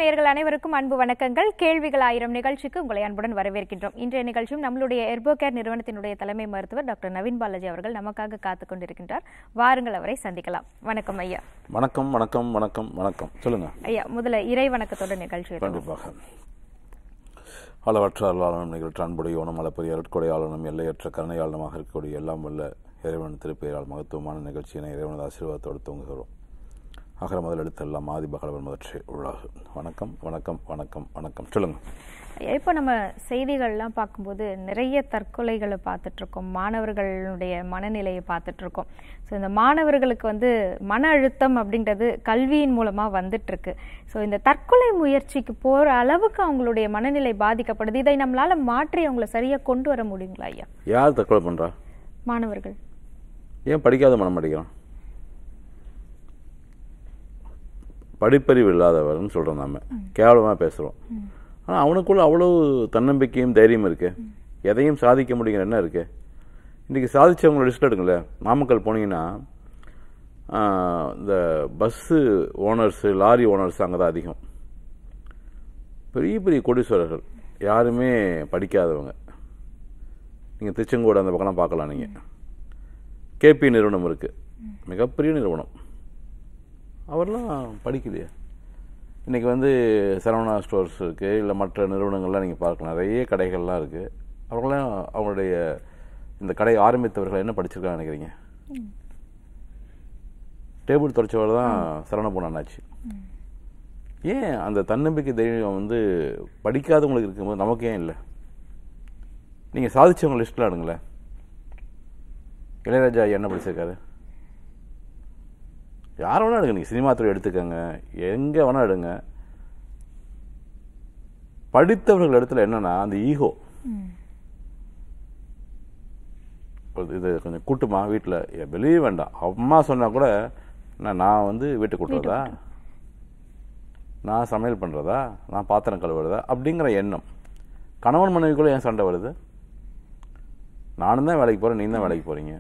நேயர்கள் அனைவருக்கும் அன்பு வணக்கங்கள் கேள்விகள் ஆயிரம் நிகழ்ச்சிக்கு உங்களை அன்புடன் வரவேற்கின்றோம் இன்றைய நிகழ்ச்சியும் நம்மளுடைய எர்போகேர் நிறுவனத்தினுடைய தலைமை மருத்துவர் டாக்டர் நவீன் பாலாஜி அவர்கள் நமக்காக காத்து கொண்டிருக்கின்றார் வாருங்கள் அவரை சந்திக்கலாம் வணக்கம் ஐயா வணக்கம் வணக்கம் வணக்கம் வணக்கம் சொல்லுங்க ஐயா முதல்ல இறை வணக்கத்தோட நிகழ்ச்சி கண்டிப்பாக அளவற்ற அல்லாளனும் நிகழ்ச்சி அன்புடையோனும் அளப்பரிய அருட்கொடையாளனும் எல்லையற்ற கருணையாளனமாக இருக்கக்கூடிய எல்லாம் வல்ல இறைவன் திருப்பெயரால் மகத்துவமான நிகழ்ச்சியினை இறைவனது ஆசீர்வாதத்தோடு துவங்குகிறோம் அகர முதல் எடுத்தெல்லாம் ஆதி பகலவன் முதற்று உள்ளாகு வணக்கம் வணக்கம் வணக்கம் வணக்கம் சொல்லுங்க ஐயா, இப்போ நம்ம செய்திகள்லாம் பார்க்கும்போது நிறைய தற்கொலைகளை பார்த்துட்டு இருக்கோம் மாணவர்களுடைய மனநிலையை பார்த்துட்டு இருக்கோம் ஸோ இந்த மாணவர்களுக்கு வந்து மன அழுத்தம் அப்படின்றது கல்வியின் மூலமா வந்துட்டு இருக்கு ஸோ இந்த தற்கொலை முயற்சிக்கு போற அளவுக்கு அவங்களுடைய மனநிலை பாதிக்கப்படுது இதை நம்மளால மாற்றி அவங்கள சரியா கொண்டு வர முடியுங்களா ஐயா யார் தற்கொலை பண்றா மாணவர்கள் ஏன் படிக்காத மனம் அடிக்கிறான் படிப்பறிவு இல்லாதவர்னு சொல்றோம் நாம கேவலமா பேசுறோம் ஆனா அவனுக்குள்ள அவ்வளவு தன்னம்பிக்கையும் தைரியம் இருக்கு எதையும் சாதிக்க முடியுங்கிற என்ன இருக்கு இன்னைக்கு சாதிச்சவங்களோட லிஸ்ட் எடுங்களேன் நாமக்கல் போனீங்கன்னா ஆஹ், இந்த பஸ்ஸு ஓனர்ஸ் லாரி ஓனர்ஸ் அங்கே தான் அதிகம் பெரிய பெரிய கோடீஸ்வரர்கள் யாருமே படிக்காதவங்க நீங்கள் திருச்செங்கோடு அந்த பக்கம்லாம் பார்க்கலாம் நீங்கள் கேபி நிறுவனம் இருக்கு மிகப்பெரிய நிறுவனம் அவர்லாம் படிக்கலையே இன்னைக்கு வந்து சரவணா ஸ்டோர்ஸ் இருக்கு இல்லை மற்ற நிறுவனங்கள்லாம் நீங்கள் பார்க்கலாம் நிறைய கடைகள்லாம் இருக்கு அவங்களாம் அவங்களுடைய இந்த கடை ஆரம்பித்தவர்கள் என்ன படிச்சிருக்காங்க நினைக்கிறீங்க டேபிள் துடைச்சவர் தான் சரவண பொண்ணாச்சு ஏன் அந்த தன்னம்பிக்கை தைரியம் வந்து படிக்காதவங்களுக்கு இருக்கும்போது நமக்கு ஏன் இல்லை நீங்கள் சாதிச்சவங்க லிஸ்ட்டில் அடுங்களேன் இளையராஜா ஐயா என்ன படிச்சிருக்காரு யாரை வேணா எடுங்க நீங்கள் சினிமா துறை எடுத்துக்கோங்க எங்கே வேணா எடுங்க படித்தவர்கள் இடத்துல என்னன்னா அந்த ஈகோ இது கொஞ்சம் கூட்டுமா வீட்டில் வெளியே வேண்டாம் அம்மா சொன்னா கூட நான் நான் வந்து வீட்டுக்கு கூட்டுறதா நான் சமையல் பண்ணுறதா நான் பாத்திரம் கழுவுறதா அப்படிங்கிற எண்ணம் கணவன் மனைவிக்குள்ள ஏன் சண்டை வருது நானும் தான் வேலைக்கு போகிறேன் நீ தான் வேலைக்கு போகிறீங்க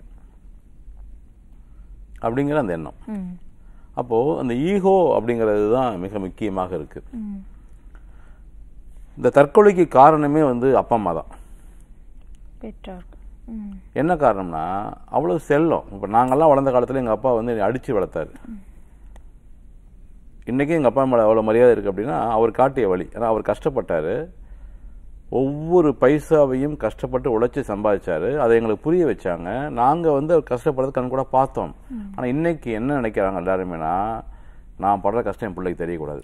அப்படிங்கிற அந்த எண்ணம் ம், அப்போது அந்த ஈகோ அப்படிங்கிறது தான் மிக முக்கியமாக இருக்கு ம், இந்த தற்கொலைக்கு காரணமே வந்து அப்பா அம்மா தான் பெற்றோர்கள் ம், என்ன காரணம்னா அவ்வளோ செல்லம் இப்போ நாங்கெல்லாம் வளர்ந்த காலத்தில் எங்கள் அப்பா வந்து என்னை அடித்து வளர்த்தாரு இன்றைக்கி எங்கள் அப்பா மேலே அவ்வளோ மரியாதை இருக்குது அப்படின்னா அவர் காட்டிய வழி ஏன்னா அவர் கஷ்டப்பட்டார் ஒவ்வொரு பைசாவையும் கஷ்டப்பட்டு உழைச்சி சம்பாதிச்சாரு அதை எங்களுக்கு புரிய வச்சாங்க நாங்கள் வந்து அவர் கஷ்டப்படுறது கண் கூட பார்த்தோம் ஆனால் இன்னைக்கு என்ன நினைக்கிறாங்க எல்லாருமேனா நான் படுற கஷ்டம் என் பிள்ளைக்கு தெரியக்கூடாது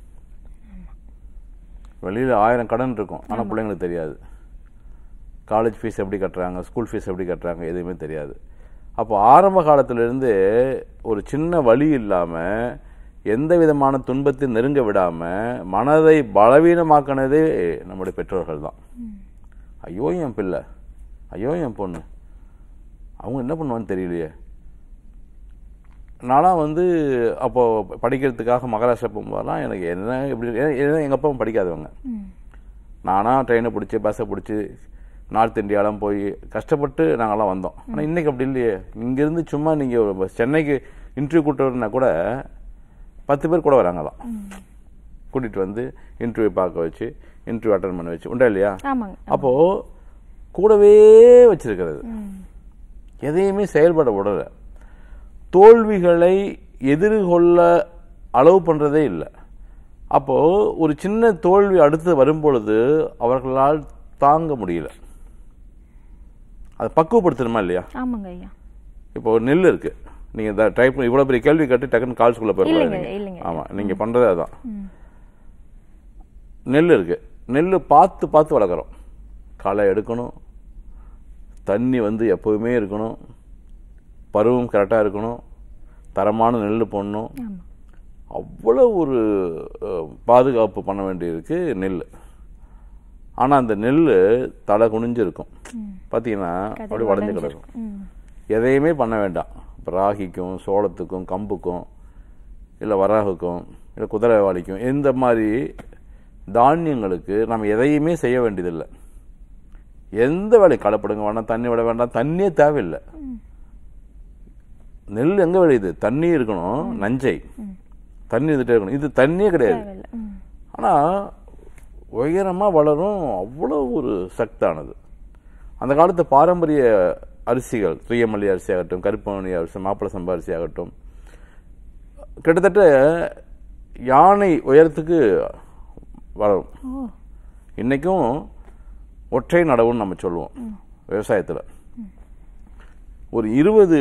வெளியில் ஆயிரம் கடன் இருக்கும் ஆனால் பிள்ளைங்களுக்கு தெரியாது காலேஜ் ஃபீஸ் எப்படி கட்டுறாங்க ஸ்கூல் ஃபீஸ் எப்படி கட்டுறாங்க எதுவுமே தெரியாது அப்போ ஆரம்ப காலத்திலிருந்து ஒரு சின்ன வழி இல்லாமல் எந்த விதமான துன்பத்தை நெருங்க விடாமல் மனதை பலவீனமாக்கினதே நம்முடைய பெற்றோர்கள் தான் ஐயோ என் பிள்ளை ஐயோ என் பொண்ணு அவங்க என்ன பண்ணுவான்னு தெரியலையே நான்லாம் வந்து அப்போ படிக்கிறதுக்காக மகாராஷ்டிரா போகும்போதெல்லாம் எனக்கு என்ன எப்படி எங்கள் அப்பாவும் படிக்காதவங்க ம், நானா ட்ரெயினை பிடிச்சி பஸ்ஸை பிடிச்சி நார்த் இந்தியாலாம் போய் கஷ்டப்பட்டு நாங்கெல்லாம் வந்தோம் ஆனால் இன்னைக்கு அப்படி இல்லையே இங்கேருந்து சும்மா நீங்கள் ஒரு சென்னைக்கு இன்டர்வியூ கூட்டு வரணுன்னா கூட பத்து பேர் கூட வராங்களாம் கூட்டிகிட்டு வந்து இன்டர்வியூ பார்க்க வச்சு இன்டர்வியூ அட்டன் பண்ண வச்சு உண்டா இல்லையா ஆமாங்க அப்போது கூடவே வச்சிருக்கிறது ம், எதையுமே செயல்பட விடல தோல்விகளை எதிர்கொள்ள அளவு பண்றதே இல்லை அப்போ ஒரு சின்ன தோல்வி அடுத்து வரும்பொழுது அவர்களால் தாங்க முடியல அதை பக்குவப்படுத்தணுமா இல்லையா ஆமாங்க ஐயா இப்போ ஒரு நெல் இருக்கு நீங்க டைப் இவ்வளவு பெரிய கேள்வி கட்டி டக்குன்னு கால்ஸ்குள்ள இல்லைங்க, போயிருக்கீங்க இல்லைங்க. ஆமா நீங்க பண்றது அதான் ம், நெல் இருக்கு நெல் பார்த்து பார்த்து வளர்க்குறோம் களை எடுக்கணும் தண்ணி வந்து எப்போவுமே இருக்கணும் பருவம் கரெக்டாக இருக்கணும் தரமான நெல் போடணும் ஆமா அவ்வளோ ஒரு அஹ், பாதுகாப்பு பண்ண வேண்டியிருக்கு நெல் ஆனால் அந்த நெல் தலை குனிஞ்சிருக்கும் பார்த்தீங்கன்னா அப்படியே வளைஞ்சு கிடக்கும் ம், எதையுமே பண்ண வேண்டாம் இப்போ ராகிக்கும் சோளத்துக்கும் கம்புக்கும் இல்லை வராகுக்கும் இல்லை குதிரைவாளிக்கும் இந்த மாதிரி தானியங்களுக்கு நம்ம எதையுமே செய்ய வேண்டியதில்லை எந்த வேலையும் கலப்படுங்க வேண்டாம் தண்ணி விட வேண்டாம் தண்ணியே தேவையில்லை நெல் எங்க விளையுது தண்ணி இருக்கணும் நஞ்சை தண்ணி இருந்துட்டே இருக்கணும் இது தண்ணியே கிடையாது தேவையில்ல. ம், ஆனால் உயரமாக வளரும் அவ்வளோ ஒரு சக்தானது அந்த காலத்து பாரம்பரிய அரிசிகள் துய்யமல்லி அரிசி ஆகட்டும் கருப்பமணி அரிசி மாப்பிள சம்பா அரிசி ஆகட்டும் கிட்டத்தட்ட யானை உயரத்துக்கு வளரும் ஓ இன்னைக்கும் ஒற்றை நடவுன்னு நம்ம சொல்லுவோம் விவசாயத்தில் ஒரு இருபது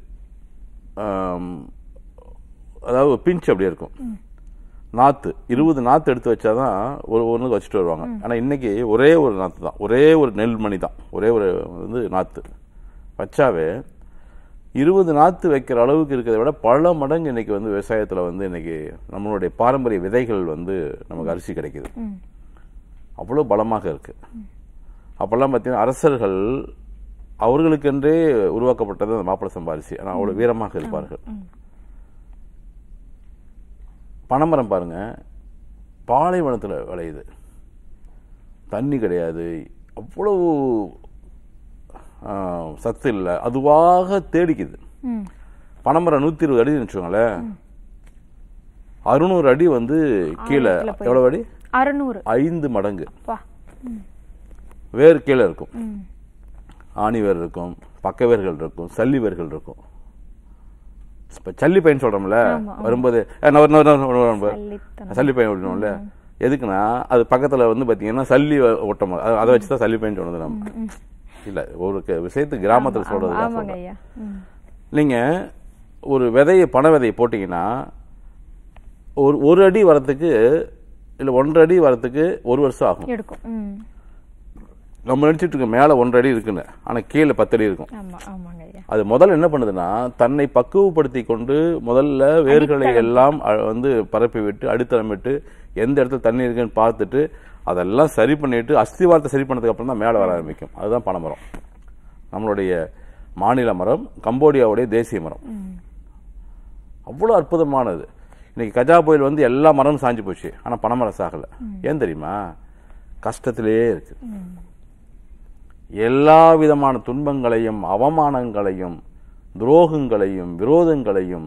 அதாவது பிஞ்ச் அப்படியே இருக்கும் நாத்து இருபது நாத்து எடுத்து வச்சாதான் ஒரு ஒன்று வச்சுட்டு வருவாங்க ஆனா இன்னைக்கு ஒரே ஒரு நாத்து தான் ஒரே ஒரு நெல்மணி தான் ஒரே ஒரு வந்து நாத்து வச்சாவே இருபது நாத்து வைக்கிற அளவுக்கு இருக்கிறத விட பல மடங்கு இன்னைக்கு வந்து விவசாயத்துல வந்து இன்னைக்கு நம்மளுடைய பாரம்பரிய விதைகள் வந்து நமக்கு அரிசி கிடைக்குது ம் அவ்வளோ பலமாக இருக்கு அப்போல்லாம் பார்த்தீங்கன்னா அரசர்கள் அவர்களுக்கென்றே உருவாக்கப்பட்டது அந்த மாப்பிள சம்பாரிசி ஆனால் அவ்வளோ வீரமாக இருப்பார்கள் பனைமரம் பாருங்க பாலைவனத்தில் விளையுது தண்ணி கிடையாது அவ்வளவு ஆ, சத்து இல்லை அதுவாக தேடிக்குது ம் பனைமரம் நூற்றி இருபது அடி வச்சுக்கோங்களேன் அறுநூறு அடி வந்து கீழே ஆழத்துல போய். எவ்வளவு அடி அறுநூறு ஐந்து மடங்கு பா வேர் கீழே இருக்கும் ம் ஆணி வேர் இருக்கும் பக்க வேர்கள் இருக்கும் சல்லி வேர்கள் இருக்கும் இப்ப சல்லி பையன் சொல்றோம்ல ஆமா, வரும்போது "ஏ, நான் ஒரு- நான் ஒரு- நான் ஒரு- நான் ஒரு- சல்லித்தனம். சல்லி பையன் விடணும்ல எதுக்குன்னா அது பக்கத்துல வந்து பாத்தீங்கன்னா சல்லி ஒட்டம் அதை வச்சு தான் சல்லி பையன் சொன்னது நம்ம இல்ல ஒரு க- விஷயத்துக்கு கிராமத்துல சொல்றது தான் ஆமாங்க சொல்றேன் ஐயா ம் நீங்க ஒரு விதையை பனை விதையை போட்டீங்கன்னா ஒரு ஒரு அடி வரத்துக்கு இல்ல ஒன்றரை அடி வரத்துக்கு ஒரு வருஷம் ஆகும் எடுக்கும் ம் நம்ம நினைச்சிட்டு இருக்க மேல ஒன்றரை அடி இருக்குன்னு ஆனா கீழே பத்து அடி இருக்கும் ஆமா ஆமாங்க ஐயா அது முதல்ல என்ன பண்ணுதுன்னா தன்னை பக்குவப்படுத்தி கொண்டு முதல்ல வேர்களை எல்லாம் அ- வந்து பரப்பி விட்டு அடித்தளமிட்டு எந்த இடத்துல தண்ணி இருக்குன்னு பார்த்துட்டு அதெல்லாம் சரி பண்ணிட்டு அஸ்திவாரத்தை சரி பண்ணதுக்கு அப்புறம் தான் மேலே வர ஆரம்பிக்கும் அதுதான் பனைமரம் நம்மளுடைய மாநில மரம் கம்போடியாவுடைய தேசிய மரம் அவ்வளோ அற்புதமானது இன்னைக்கு கஜா புயல் வந்து எல்லா மரமும் சாஞ்சு போச்சு ஆனா பனைமரம் சாகல ஏன் தெரியுமா கஷ்டத்திலேயே இருக்கு எல்லா விதமான துன்பங்களையும் அவமானங்களையும் துரோகங்களையும் விரோதங்களையும்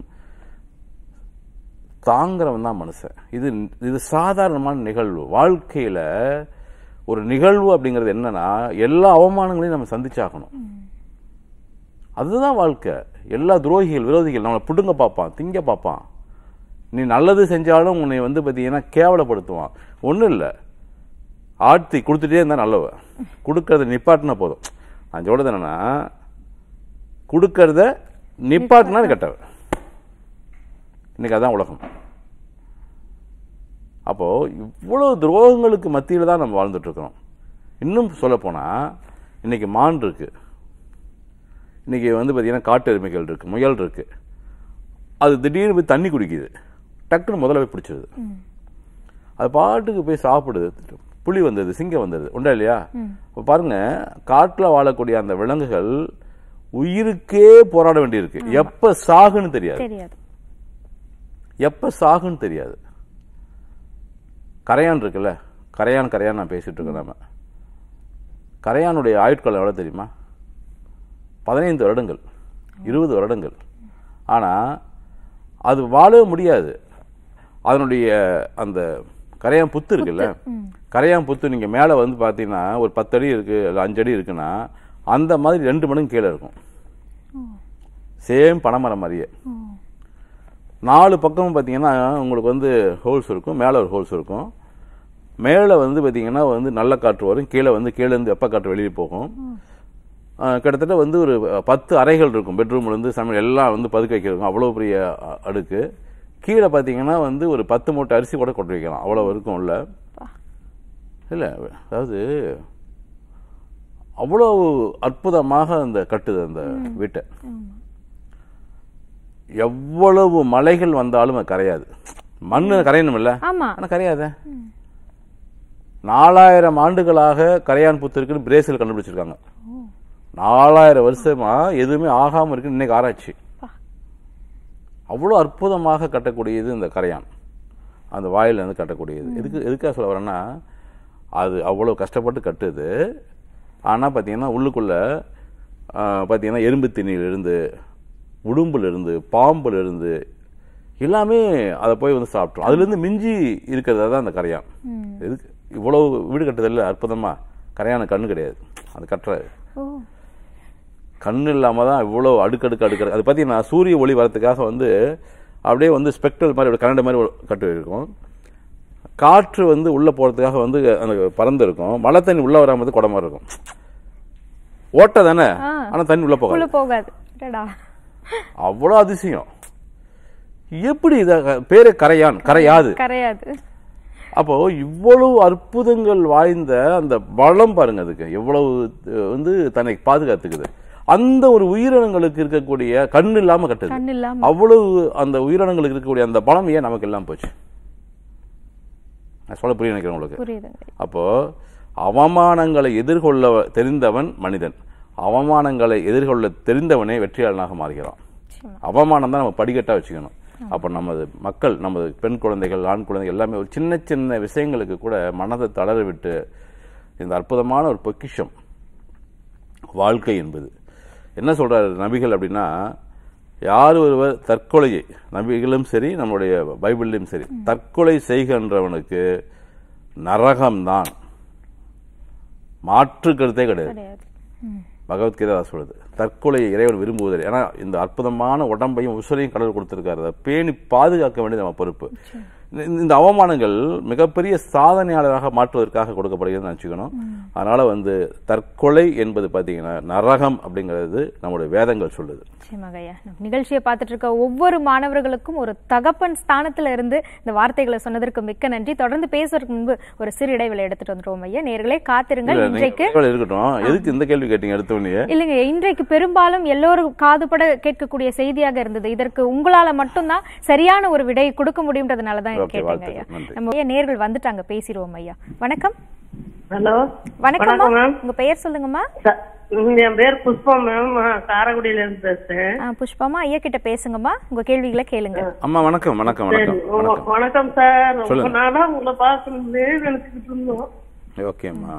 தாங்கிறவன் தான் மனுஷன் இது இது சாதாரணமான நிகழ்வு வாழ்க்கையில ஒரு நிகழ்வு அப்படிங்கிறது என்னன்னா எல்லா அவமானங்களையும் நம்ம சந்திச்சாகணும் அதுதான் வாழ்க்கை எல்லா துரோகிகள் விரோதிகள் நம்மளை புடுங்க பார்ப்பான் திங்க பார்ப்பான் நீ நல்லது செஞ்சாலும் உன்னை வந்து பார்த்தீங்கன்னா கேவலப்படுத்துவான் ஒன்றும் இல்லை ஆர்த்தி கொடுத்துட்டே இருந்தா நல்லவ கொடுக்கறத நிப்பாட்டினா போதும் நான் சொல்றது என்னன்னா கொடுக்கறத நிப்பாட்டினா கெட்டவ இன்னைக்கு அதான் உலகம் அப்போ இவ்வளவு துரோகங்களுக்கு மத்தியில தான் நம்ம வாழ்ந்துட்டு இருக்கிறோம் இன்னும் சொல்ல போனா இன்னைக்கு மான் இருக்கு இன்னைக்கு வந்து பார்த்தீங்கன்னா காட்டு எருமைகள் இருக்கு முயல் இருக்கு அது திடீர்னு போய் தண்ணி குடிக்குது டக்குன்னு முதல்ல போய் பிடிச்சிருது அது பாட்டுக்கு போய் சாப்பிடுது புலி வந்தது சிங்கம் வந்தது உண்டா இல்லையா இப்ப பாருங்க காட்டுல வாழக்கூடிய அந்த விலங்குகள் உயிருக்கே போராட வேண்டியிருக்கு எப்ப சாகுன்னு தெரியாது தெரியாது எப்ப சாகுன்னு தெரியாது கரையான் இருக்குல்ல கரையான் கரையான் நான் பேசிட்டு இருக்கேன் நாம கரையானுடைய ஆயுட்காலம் எவ்வளவு தெரியுமா பதினைந்து வருடங்கள் இருபது வருடங்கள் ஆனா அது வாழவே முடியாது அதனுடைய அந்த கரையான் புத்து இருக்குல்ல கரையான் புத்து நீங்க மேல வந்து பாத்தீங்கன்னா ஒரு பத்து அடி இருக்கு இல்ல அஞ்சு அடி இருக்குன்னா அந்த மாதிரி ரெண்டு மடங்கு கீழே இருக்கும் சேம் பனைமரம் மாதிரியே நாலு பக்கமும் பார்த்தீங்கன்னா உங்களுக்கு வந்து ஹோல்ஸ் இருக்கும் மேலே ஒரு ஹோல்ஸ் இருக்கும் மேலே வந்து பார்த்தீங்கன்னா வந்து நல்ல காற்று வரும் கீழே வந்து கீழே இருந்து வெப்ப காற்று வெளியே போகும் ஆஹ் கிட்டத்தட்ட வந்து ஒரு பத்து அறைகள் இருக்கும் பெட்ரூம்ல இருந்து சமையல் எல்லாம் வந்து பதுக்க வைக்கிறோம் அவ்வளோ பெரிய அ- அடுக்கு கீழே பார்த்தீங்கன்னா வந்து ஒரு பத்து மூட்டை அரிசி கூட கொண்டு வைக்கலாம் அவ்வளோ இருக்கும் உள்ள இல்லை அதாவது அவ்வளோ அற்புதமாக அந்த கட்டுது அந்த வீட்டை எவ்வளவு மலைகள் வந்தாலும் அது கரையாது மண்ணு கரையணும் இல்ல ஆமா ஆனா கரையாத நாலாயிரம் ஆண்டுகளாக கரையான் புத்து இருக்குன்னு பிரேசில் கண்டுபிடிச்சிருக்காங்க நாலாயிரம் வருஷமா எதுவுமே ஆகாம இருக்கு இன்னைக்கு ஆராய்ச்சி அவ்வளவு அற்புதமாக கட்டக்கூடியது இந்த கரையான் அந்த வாயில இருந்து கட்டக்கூடியது எதுக்கு எதுக்காக சொல்ல வரேன்னா அது அவ்வளவு கஷ்டப்பட்டு கட்டுது ஆனா பாத்தீங்கன்னா உள்ளுக்குள்ள ஆஹ், பாத்தீங்கன்னா எறும்பு திணியிலிருந்து உடும்புல இருந்து பாம்புல இருந்து எல்லாமே அதை போய் வந்து சாப்பிட்ரும் அதுலேருந்து மிஞ்சி இருக்கிறது தான் அந்த கரையான் எதுக்கு இவ்வளவு வீடு கட்டுதல்ல அற்புதமா கரையான கண்ணு கிடையாது அது கட்டுற ஓ கண்ணு இல்லாம தான் இவ்வளோ அடுக்கடுக்கு அடுக்கடுக்கு அது பார்த்தீங்கன்னா சூரிய ஒளி வரதுக்காக வந்து அப்படியே வந்து ஸ்பெக்ட்ரல் மாதிரி கரண்ட் மாதிரி ஒரு கட்டு இருக்கும் காற்று வந்து உள்ள போறதுக்காக வந்து அந்த பறந்து இருக்கும் மழை தண்ணி உள்ள வராம வந்து குடமா இருக்கும் ஓட்டை தானே ஆ. ஆனா தண்ணி உள்ள உள்ள போகாது போகாது அடடா. அவ்வளோ அதிசயம் எப்படி இத பேரு கரையான் கரையாது கரையாது அப்போ இவ்வளவு அற்புதங்கள் வாய்ந்த அந்த பலம் பாருங்க அதுக்கு எவ்வளவு அஹ், வந்து தன்னை பாதுகாத்துக்குது அந்த ஒரு உயிரினங்களுக்கு இருக்கக்கூடிய கண் இல்லாம கட்டுது கண் இல்லாம அவ்வளவு அந்த உயிரினங்களுக்கு இருக்கக்கூடிய அந்த பலம் ஏன் நமக்கு எல்லாம் போச்சு நான் சொல்ல புரிய நினைக்கிறேன் உங்களுக்கு புரியுதுங்க அப்போ அவமானங்களை எதிர்கொள்ள தெரிந்தவன் மனிதன் அவமானங்களை எதிர்கொள்ள தெரிந்தவனே வெற்றியாளனாக மாறுகிறான் நிச்சயமா. அவமானம் தான் நம்ம படிக்கட்டா வச்சுக்கணும் அப்ப நமது மக்கள் நமது பெண் குழந்தைகள் ஆண் குழந்தைகள் எல்லாமே ஒரு சின்ன சின்ன விஷயங்களுக்கு கூட மனதை தளர விட்டு இந்த அற்புதமான ஒரு பொக்கிஷம் வாழ்க்கை என்பது என்ன சொல்றாரு நபிகள் அப்படின்னா யார் ஒருவர் தற்கொலையை நபிகளும் சரி நம்முடைய பைபிள்லையும் சரி தற்கொலை செய்கின்றவனுக்கு நரகம்தான் மாற்று கருத்தே கிடையாது கிடையாது பகவத்கீதை அதை சொல்லுது தற்கொலையை இறைவன் விரும்புவதில்லை ஏன்னா இந்த அற்புதமான உடம்பையும் உசுரையும் கடவுள் கொடுத்திருக்காரு அதை பேணி பாதுகாக்க வேண்டியது நம்ம பொறுப்பு இந்த- இந்த அவமானங்கள் மிகப்பெரிய சாதனையாளராக மாற்றுவதற்காக கொடுக்கப்படுகிறது நினச்சிக்கணும் அதனால வந்து தற்கொலை என்பது பார்த்தீங்கன்னா நரகம் அப்படிங்கிறது நம்முடைய வேதங்கள் சொல்லுது நிச்சயமாக ஐயா நம்ம நிகழ்ச்சியை பார்த்துட்டு இருக்க ஒவ்வொரு மாணவர்களுக்கும் ஒரு தகப்பன் ஸ்தானத்துல இருந்து இந்த வார்த்தைகளை சொன்னதற்கு மிக்க நன்றி தொடர்ந்து பேசுவதற்கு முன்பு ஒரு சிறு இடைவேளை எடுத்துட்டு வந்துருவோம் ஐயா நேர்களே காத்திருங்கள் இல்ல, நீங்க இன்றைக்கு இடைவேளை இருக்கட்டும் எதுக்கு இந்த கேள்வி கேட்டீங்க எடுத்தோடனே இல்லைங்க இன்றைக்கு பெரும்பாலும் எல்லோரும் காதுபட கேட்கக்கூடிய செய்தியாக இருந்தது இதற்கு உங்களால மட்டும்தான் சரியான ஒரு விடை கொடுக்க முடியும்ன்றதுனால தான் ஓகே, கேட்டேங்க வாழ்த்துக்கள். ஐயா நன்றி. நம்ம ஐயா நேர்கள் வந்துட்டாங்க பேசிடுவோம் ஐயா வணக்கம் ஹலோ வணக்கம்மா வணக்கம் மேம் உங்க பெயர் சொல்லுங்கம்மா ச- ம், என் பேர் புஷ்பா மேம் நான் காரைக்குடியில இருந்து பேசுறேன் ஆ, புஷ்பமா ஐயா கிட்ட பேசுங்கம்மா உங்க கேள்விகளை கேளுங்க அம்மா வணக்கம் வணக்கம் சரி வணக்கம் உங்க- வணக்கம் வணக்கம் சார் ரொம்ப சொல்லுங்க. நாளா உங்களை பார்க்கணும்னே நினைச்சுக்கிட்டு இருந்தோம் ஓகேம்மா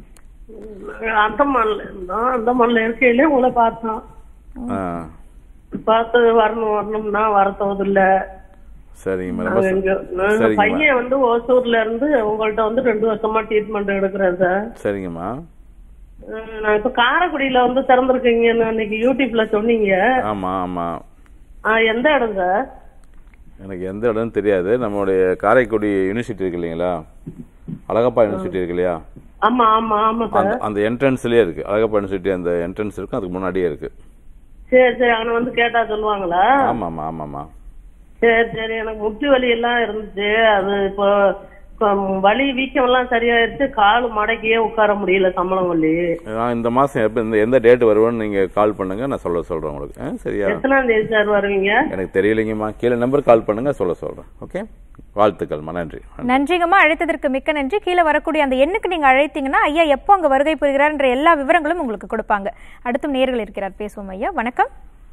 நாங்க அந்தமான்ல இருந்தோம் அந்தமான்ல இருக்கையிலே உங்களை பார்த்தோம் ஆ பார்த்து வரணும் வரணும்னா வரத்தோது இல்ல சரிங்கம்மா ரொம்ப நாங்க ச- இங்க நாங்க சரிங்கம்மா பையன் வந்து ஓசூர்ல இருந்து உங்கள்ட்ட வந்து ரெண்டு வருஷமா ட்ரீட்மெண்ட் எடுக்கிறேன் சார் சரிங்கம்மா ம், நான் இப்ப காரைக்குடியில வந்து திறந்திருக்கீங்கன்னு அன்னைக்கு யூடியூப்ல சொன்னீங்க ஆமா ஆமா ஆ, எந்த இடம் சார் எனக்கு எந்த இடம்னு தெரியாது நம்மளுடைய காரைக்குடி யூனிவர்சிட்டி இருக்கு இல்லைங்களா அழகப்பா யூனிவர்சிட்டி இருக்கு இல்லையா ஆமா ஆமா ஆமா சார் அந்த அந்த என்ட்ரன்ஸ்லயே இருக்கு அழகப்பா யூனிவர்சிட்டி அந்த என்ட்ரன்ஸ் இருக்கும் அதுக்கு முன்னாடியே இருக்கு சரி சரி அவனை வந்து கேட்டா சொல்லுவாங்களா ஆமாம்மா ஆமாம்மா சரி சரி எனக்கு முட்டி வலி எல்லாம் இருந்துச்சு அது இப்போ இப்போ வலி வீக்கம் எல்லாம் சரியாயிருச்சு கால் மடக்கியே உட்கார முடியல சம்பளம் வலி நான் இந்த மாசம் எப்ப இந்த எந்த டேட் வருவேன்னு நீங்க கால் பண்ணுங்க நான் சொல்ல சொல்றேன் உங்களுக்கு ஆ, சரியா எத்தனாம் தேதி சார் வருவீங்க எனக்கு தெரியலைங்கம்மா கீழே நம்பர் கால் பண்ணுங்க சொல்ல சொல்றேன் ஓகே வாழ்த்துக்கள்மா நன்றி நன்றிங்கம்மா அழைத்ததற்கு மிக்க நன்றி கீழே வரக்கூடிய அந்த எண்ணுக்கு நீங்க அழைத்தீங்கன்னா ஐயா எப்போ அங்க வருகை புரிகிறார்ன்ற எல்லா விவரங்களும் உங்களுக்கு கொடுப்பாங்க அடுத்தும் நேர்கள் இருக்கிறார் பேசுவோம் ஐயா வணக்கம்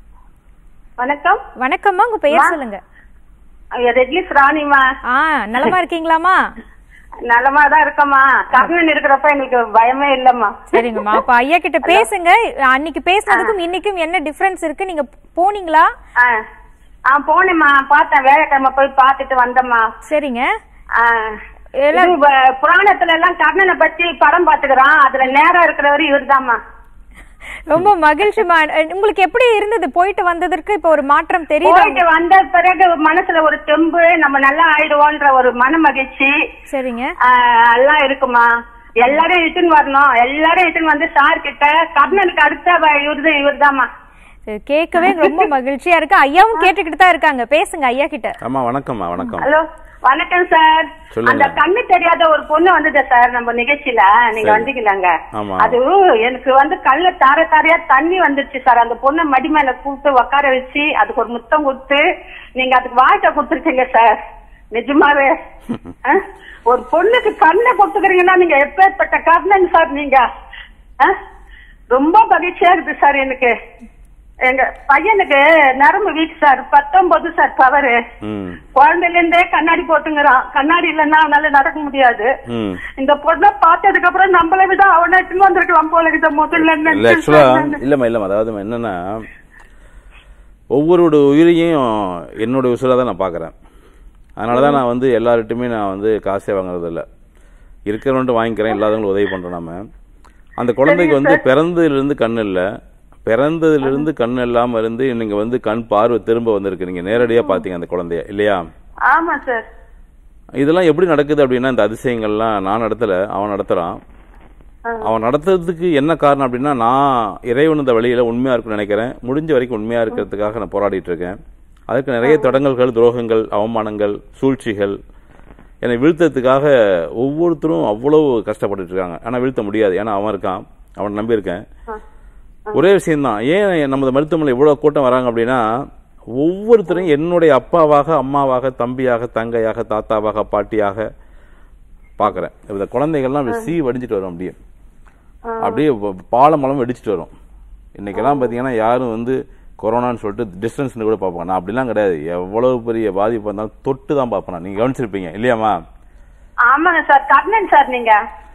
வணக்கம் வணக்கம்மா உங்க பெயர் சொல்லுங்க ரெட்லிஸ் ராணிமா ஆ நலமா இருக்கீங்களாமா நலமா தான் இருக்கம்மா கர்ணன் இருக்கிறப்ப எங்களுக்கு பயமே இல்லம்மா சரிங்கம்மா அப்ப ஐயா கிட்ட பேசுங்க அன்னைக்கு பேசுனதுக்கும் இன்னைக்கும் என்ன டிஃபரன்ஸ் இருக்கு நீங்க போனீங்களா ஆ ஆ போனேம்மா பார்த்தேன் வேலைக்கிழமை போய் பார்த்துட்டு வந்தம்மா சரிங்க ஆ, எல்லாம் இது வ- புராணத்துல எல்லாம் கர்ணனை பத்தி படம் பாத்துக்கிறான் அதுல நேரம் இருக்கிறவரு இவர்தாம்மா ரொம்ப மகிழ்ச்சிமா அஹ் உங்களுக்கு எப்படி இருந்தது போயிட்டு வந்ததற்கு இப்ப ஒரு மாற்றம் தெரியுதா போயிட்டு வந்த பிறகு மனசுல ஒரு தெம்பு நம்ம நல்லா ஆயிடுவோன்ற ஒரு மன மகிழ்ச்சி சரிங்க ஆ, எல்லாம் இருக்குமா எல்லாரும் இட்டுன்னு வரணும் எல்லாரும் இட்டுன்னு வந்து சார் கிட்ட கர்ணனுக்கு அடுத்த வ- இவருது இவர்தாம்மா சரி, கேட்கவே ரொம்ப மகிழ்ச்சியா இருக்கு ஐயாவும் கேட்டுக்கிட்டு தான் இருக்காங்க பேசுங்க ஐயா கிட்ட ஆமா வணக்கம்மா வணக்கம் ஹலோ வணக்கம் சார் சொல்லுங்க. அந்த கண்ணு தெரியாத ஒரு பொண்ணு வந்தது சார் நம்ம நிகழ்ச்சியில நீங்க சரி. வந்தீங்களாங்க ஆமா. அது எனக்கு வந்து கல்ல தார தாரையா தண்ணி வந்துருச்சு சார் அந்த பொண்ணை மடி மேல கூப்பிட்டு உட்கார வச்சு அதுக்கு ஒரு முத்தம் கொடுத்து நீங்க அதுக்கு வாழ்க்கை கொடுத்துருக்கீங்க சார் நிஜமாவே ஆ? ஒரு பொண்ணுக்கு கண்ணை கொடுத்துக்கிறீங்கன்னா நீங்க எப்பேற்பட்ட கர்ணன் சார் நீங்க ஆ? ரொம்ப மகிழ்ச்சியா இருக்கு சார் எனக்கு எங்க பையனுக்கு நரம்பு வீக் சார் பத்தொன்பது சார் பவரு ம் குழந்தையில இருந்தே கண்ணாடி போட்டுங்கிறான் கண்ணாடி இல்லைன்னா அவனால நடக்க முடியாது ம் இந்த பொண்ணை பார்த்ததுக்கு அப்புறம் நம்மளை விட அவனை எடுத்துன்னு வந்திருக்கலாம் போல இத முதல்ல இல்ல நினைச்சேன் ஆக்சுவலா சார் நானு. இல்லம்மா இல்லம்மா அதாவது என்னன்னா ஒவ்வொருடைய உயிரையும் என்னுடைய உசுராக தான் நான் பார்க்குறேன் அதனால தான் நான் வந்து எல்லார்கிட்டையுமே நான் வந்து காசே வாங்குறதில்ல இருக்கிறவன்ட்டு வாங்கிக்கிறேன் இல்லாதவங்களுக்கு உதவி பண்ணுறோம் நம்ம அந்த குழந்தைக்கு வந்து பிறந்ததுலேருந்து கண் இல்லை பிறந்ததுலேருந்து கண் இல்லாமல் இருந்து இன்னைக்கு வந்து கண் பார்வை திரும்ப வந்திருக்கு நீங்கள் நேரடியாக பார்த்தீங்க அந்த குழந்தைய இல்லையா ஆமா சார் இதெல்லாம் எப்படி நடக்குது அப்படின்னா இந்த அதிசயங்கள்லாம் நான் நடத்தல அவன் நடத்துறான் அவன் நடத்துறதுக்கு என்ன காரணம் அப்படின்னா நான் இறைவன் இந்த வழியில உண்மையா இருக்குன்னு நினைக்கிறேன் முடிஞ்ச வரைக்கும் உண்மையா இருக்கிறதுக்காக நான் போராடிட்டு இருக்கேன் அதுக்கு நிறைய தடங்கல்கள் துரோகங்கள் அவமானங்கள் சூழ்ச்சிகள் என்னை வீழ்த்ததுக்காக ஒவ்வொருத்தரும் அவ்வளவு கஷ்டப்பட்டுட்டு இருக்காங்க ஆனா வீழ்த்த முடியாது ஏன்னா அவன் இருக்கான் அவன் நம்பி இருக்கேன் ஒரே விஷயம்தான் ஏன் நமது மருத்துவமனை இவ்வளவு கூட்டம் வராங்க அப்படின்னா ஒவ்வொருத்தரும் என்னுடைய அப்பாவாக அம்மாவாக தம்பியாக தங்கையாக தாத்தாவாக பாட்டியாக பார்க்குறேன் இந்த குழந்தைகள்லாம் அப்படி சீ வடிஞ்சிட்டு வரும் அப்படியே அப்படியே ப- பாலம் மலம் வெடிச்சிட்டு வரும் இன்னைக்கெல்லாம் பார்த்தீங்கன்னா யாரும் வந்து கொரோனான்னு சொல்லிட்டு டிஸ்டன்ஸ்னு கூட பார்ப்பாங்க நான் அப்படிலாம் கிடையாது எவ்வளவு பெரிய பாதிப்பு இருந்தாலும் தொட்டு தான் பார்ப்பேன் நான். நீங்க கவனிச்சிருப்பீங்க இல்லையாம்மா ஆமாங்க சார் கர்ணன் சார் நீங்க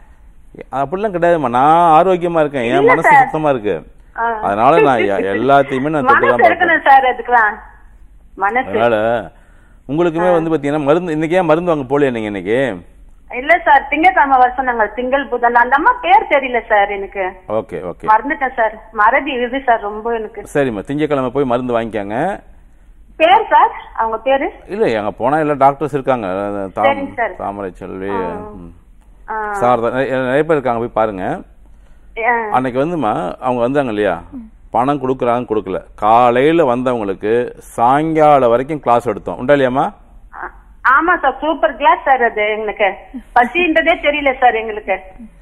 அப்படிலாம் கிடையாதும்மா நான் ஆரோக்கியமா இருக்கேன் என் இல்ல மனசு சார். சுத்தமா இருக்கு ஆ. அதனால நான் எ- எல்லாத்தையுமே நான் தொட்டு தான் மனசு பார்ப்பேன் இருக்கணும் சார் அதுக்கெல்லாம் மனசு அதனால உங்களுக்குமே வந்து பாத்தீங்கன்னா மருந்து இன்னைக்கு ஏன் மருந்து வாங்க போலையா நீங்க இன்னைக்கு இல்ல சார் திங்கட்கிழமை வர சொன்னாங்க திங்கள் புதன் அந்த அம்மா பேர் தெரியல சார் எனக்கு ஓகே ஓகே மறந்துட்டேன் சார் மறதி இது சார் ரொம்ப எனக்கு சரிம்மா திங்கக்கிழமை போய் மருந்து வாங்கிக்கோங்க பேர் சார் அவங்க பேரு இல்ல அங்க போனா எல்லாம் டாக்டர்ஸ் இருக்காங்க அஹ் தாம்- சரிங்க சார். தாமரை செல்வி ம். ஆ, சார் தான் நிறைய நிறைய பேர் இருக்காங்க போய் பாருங்க ஆ, அன்னைக்கு வந்துமா அவங்க வந்தாங்க இல்லையா பணம் கொடுக்குறாங்க கொடுக்கல காலையில வந்தவங்களுக்கு சாயங்காலம் வரைக்கும் கிளாஸ் எடுத்தோம் உண்டா இல்லையாம்மா ஆ, ஆமா சார் சூப்பர் கிளாஸ் சார் அது எங்களுக்கு பசின்றதே தெரியல சார் எங்களுக்கு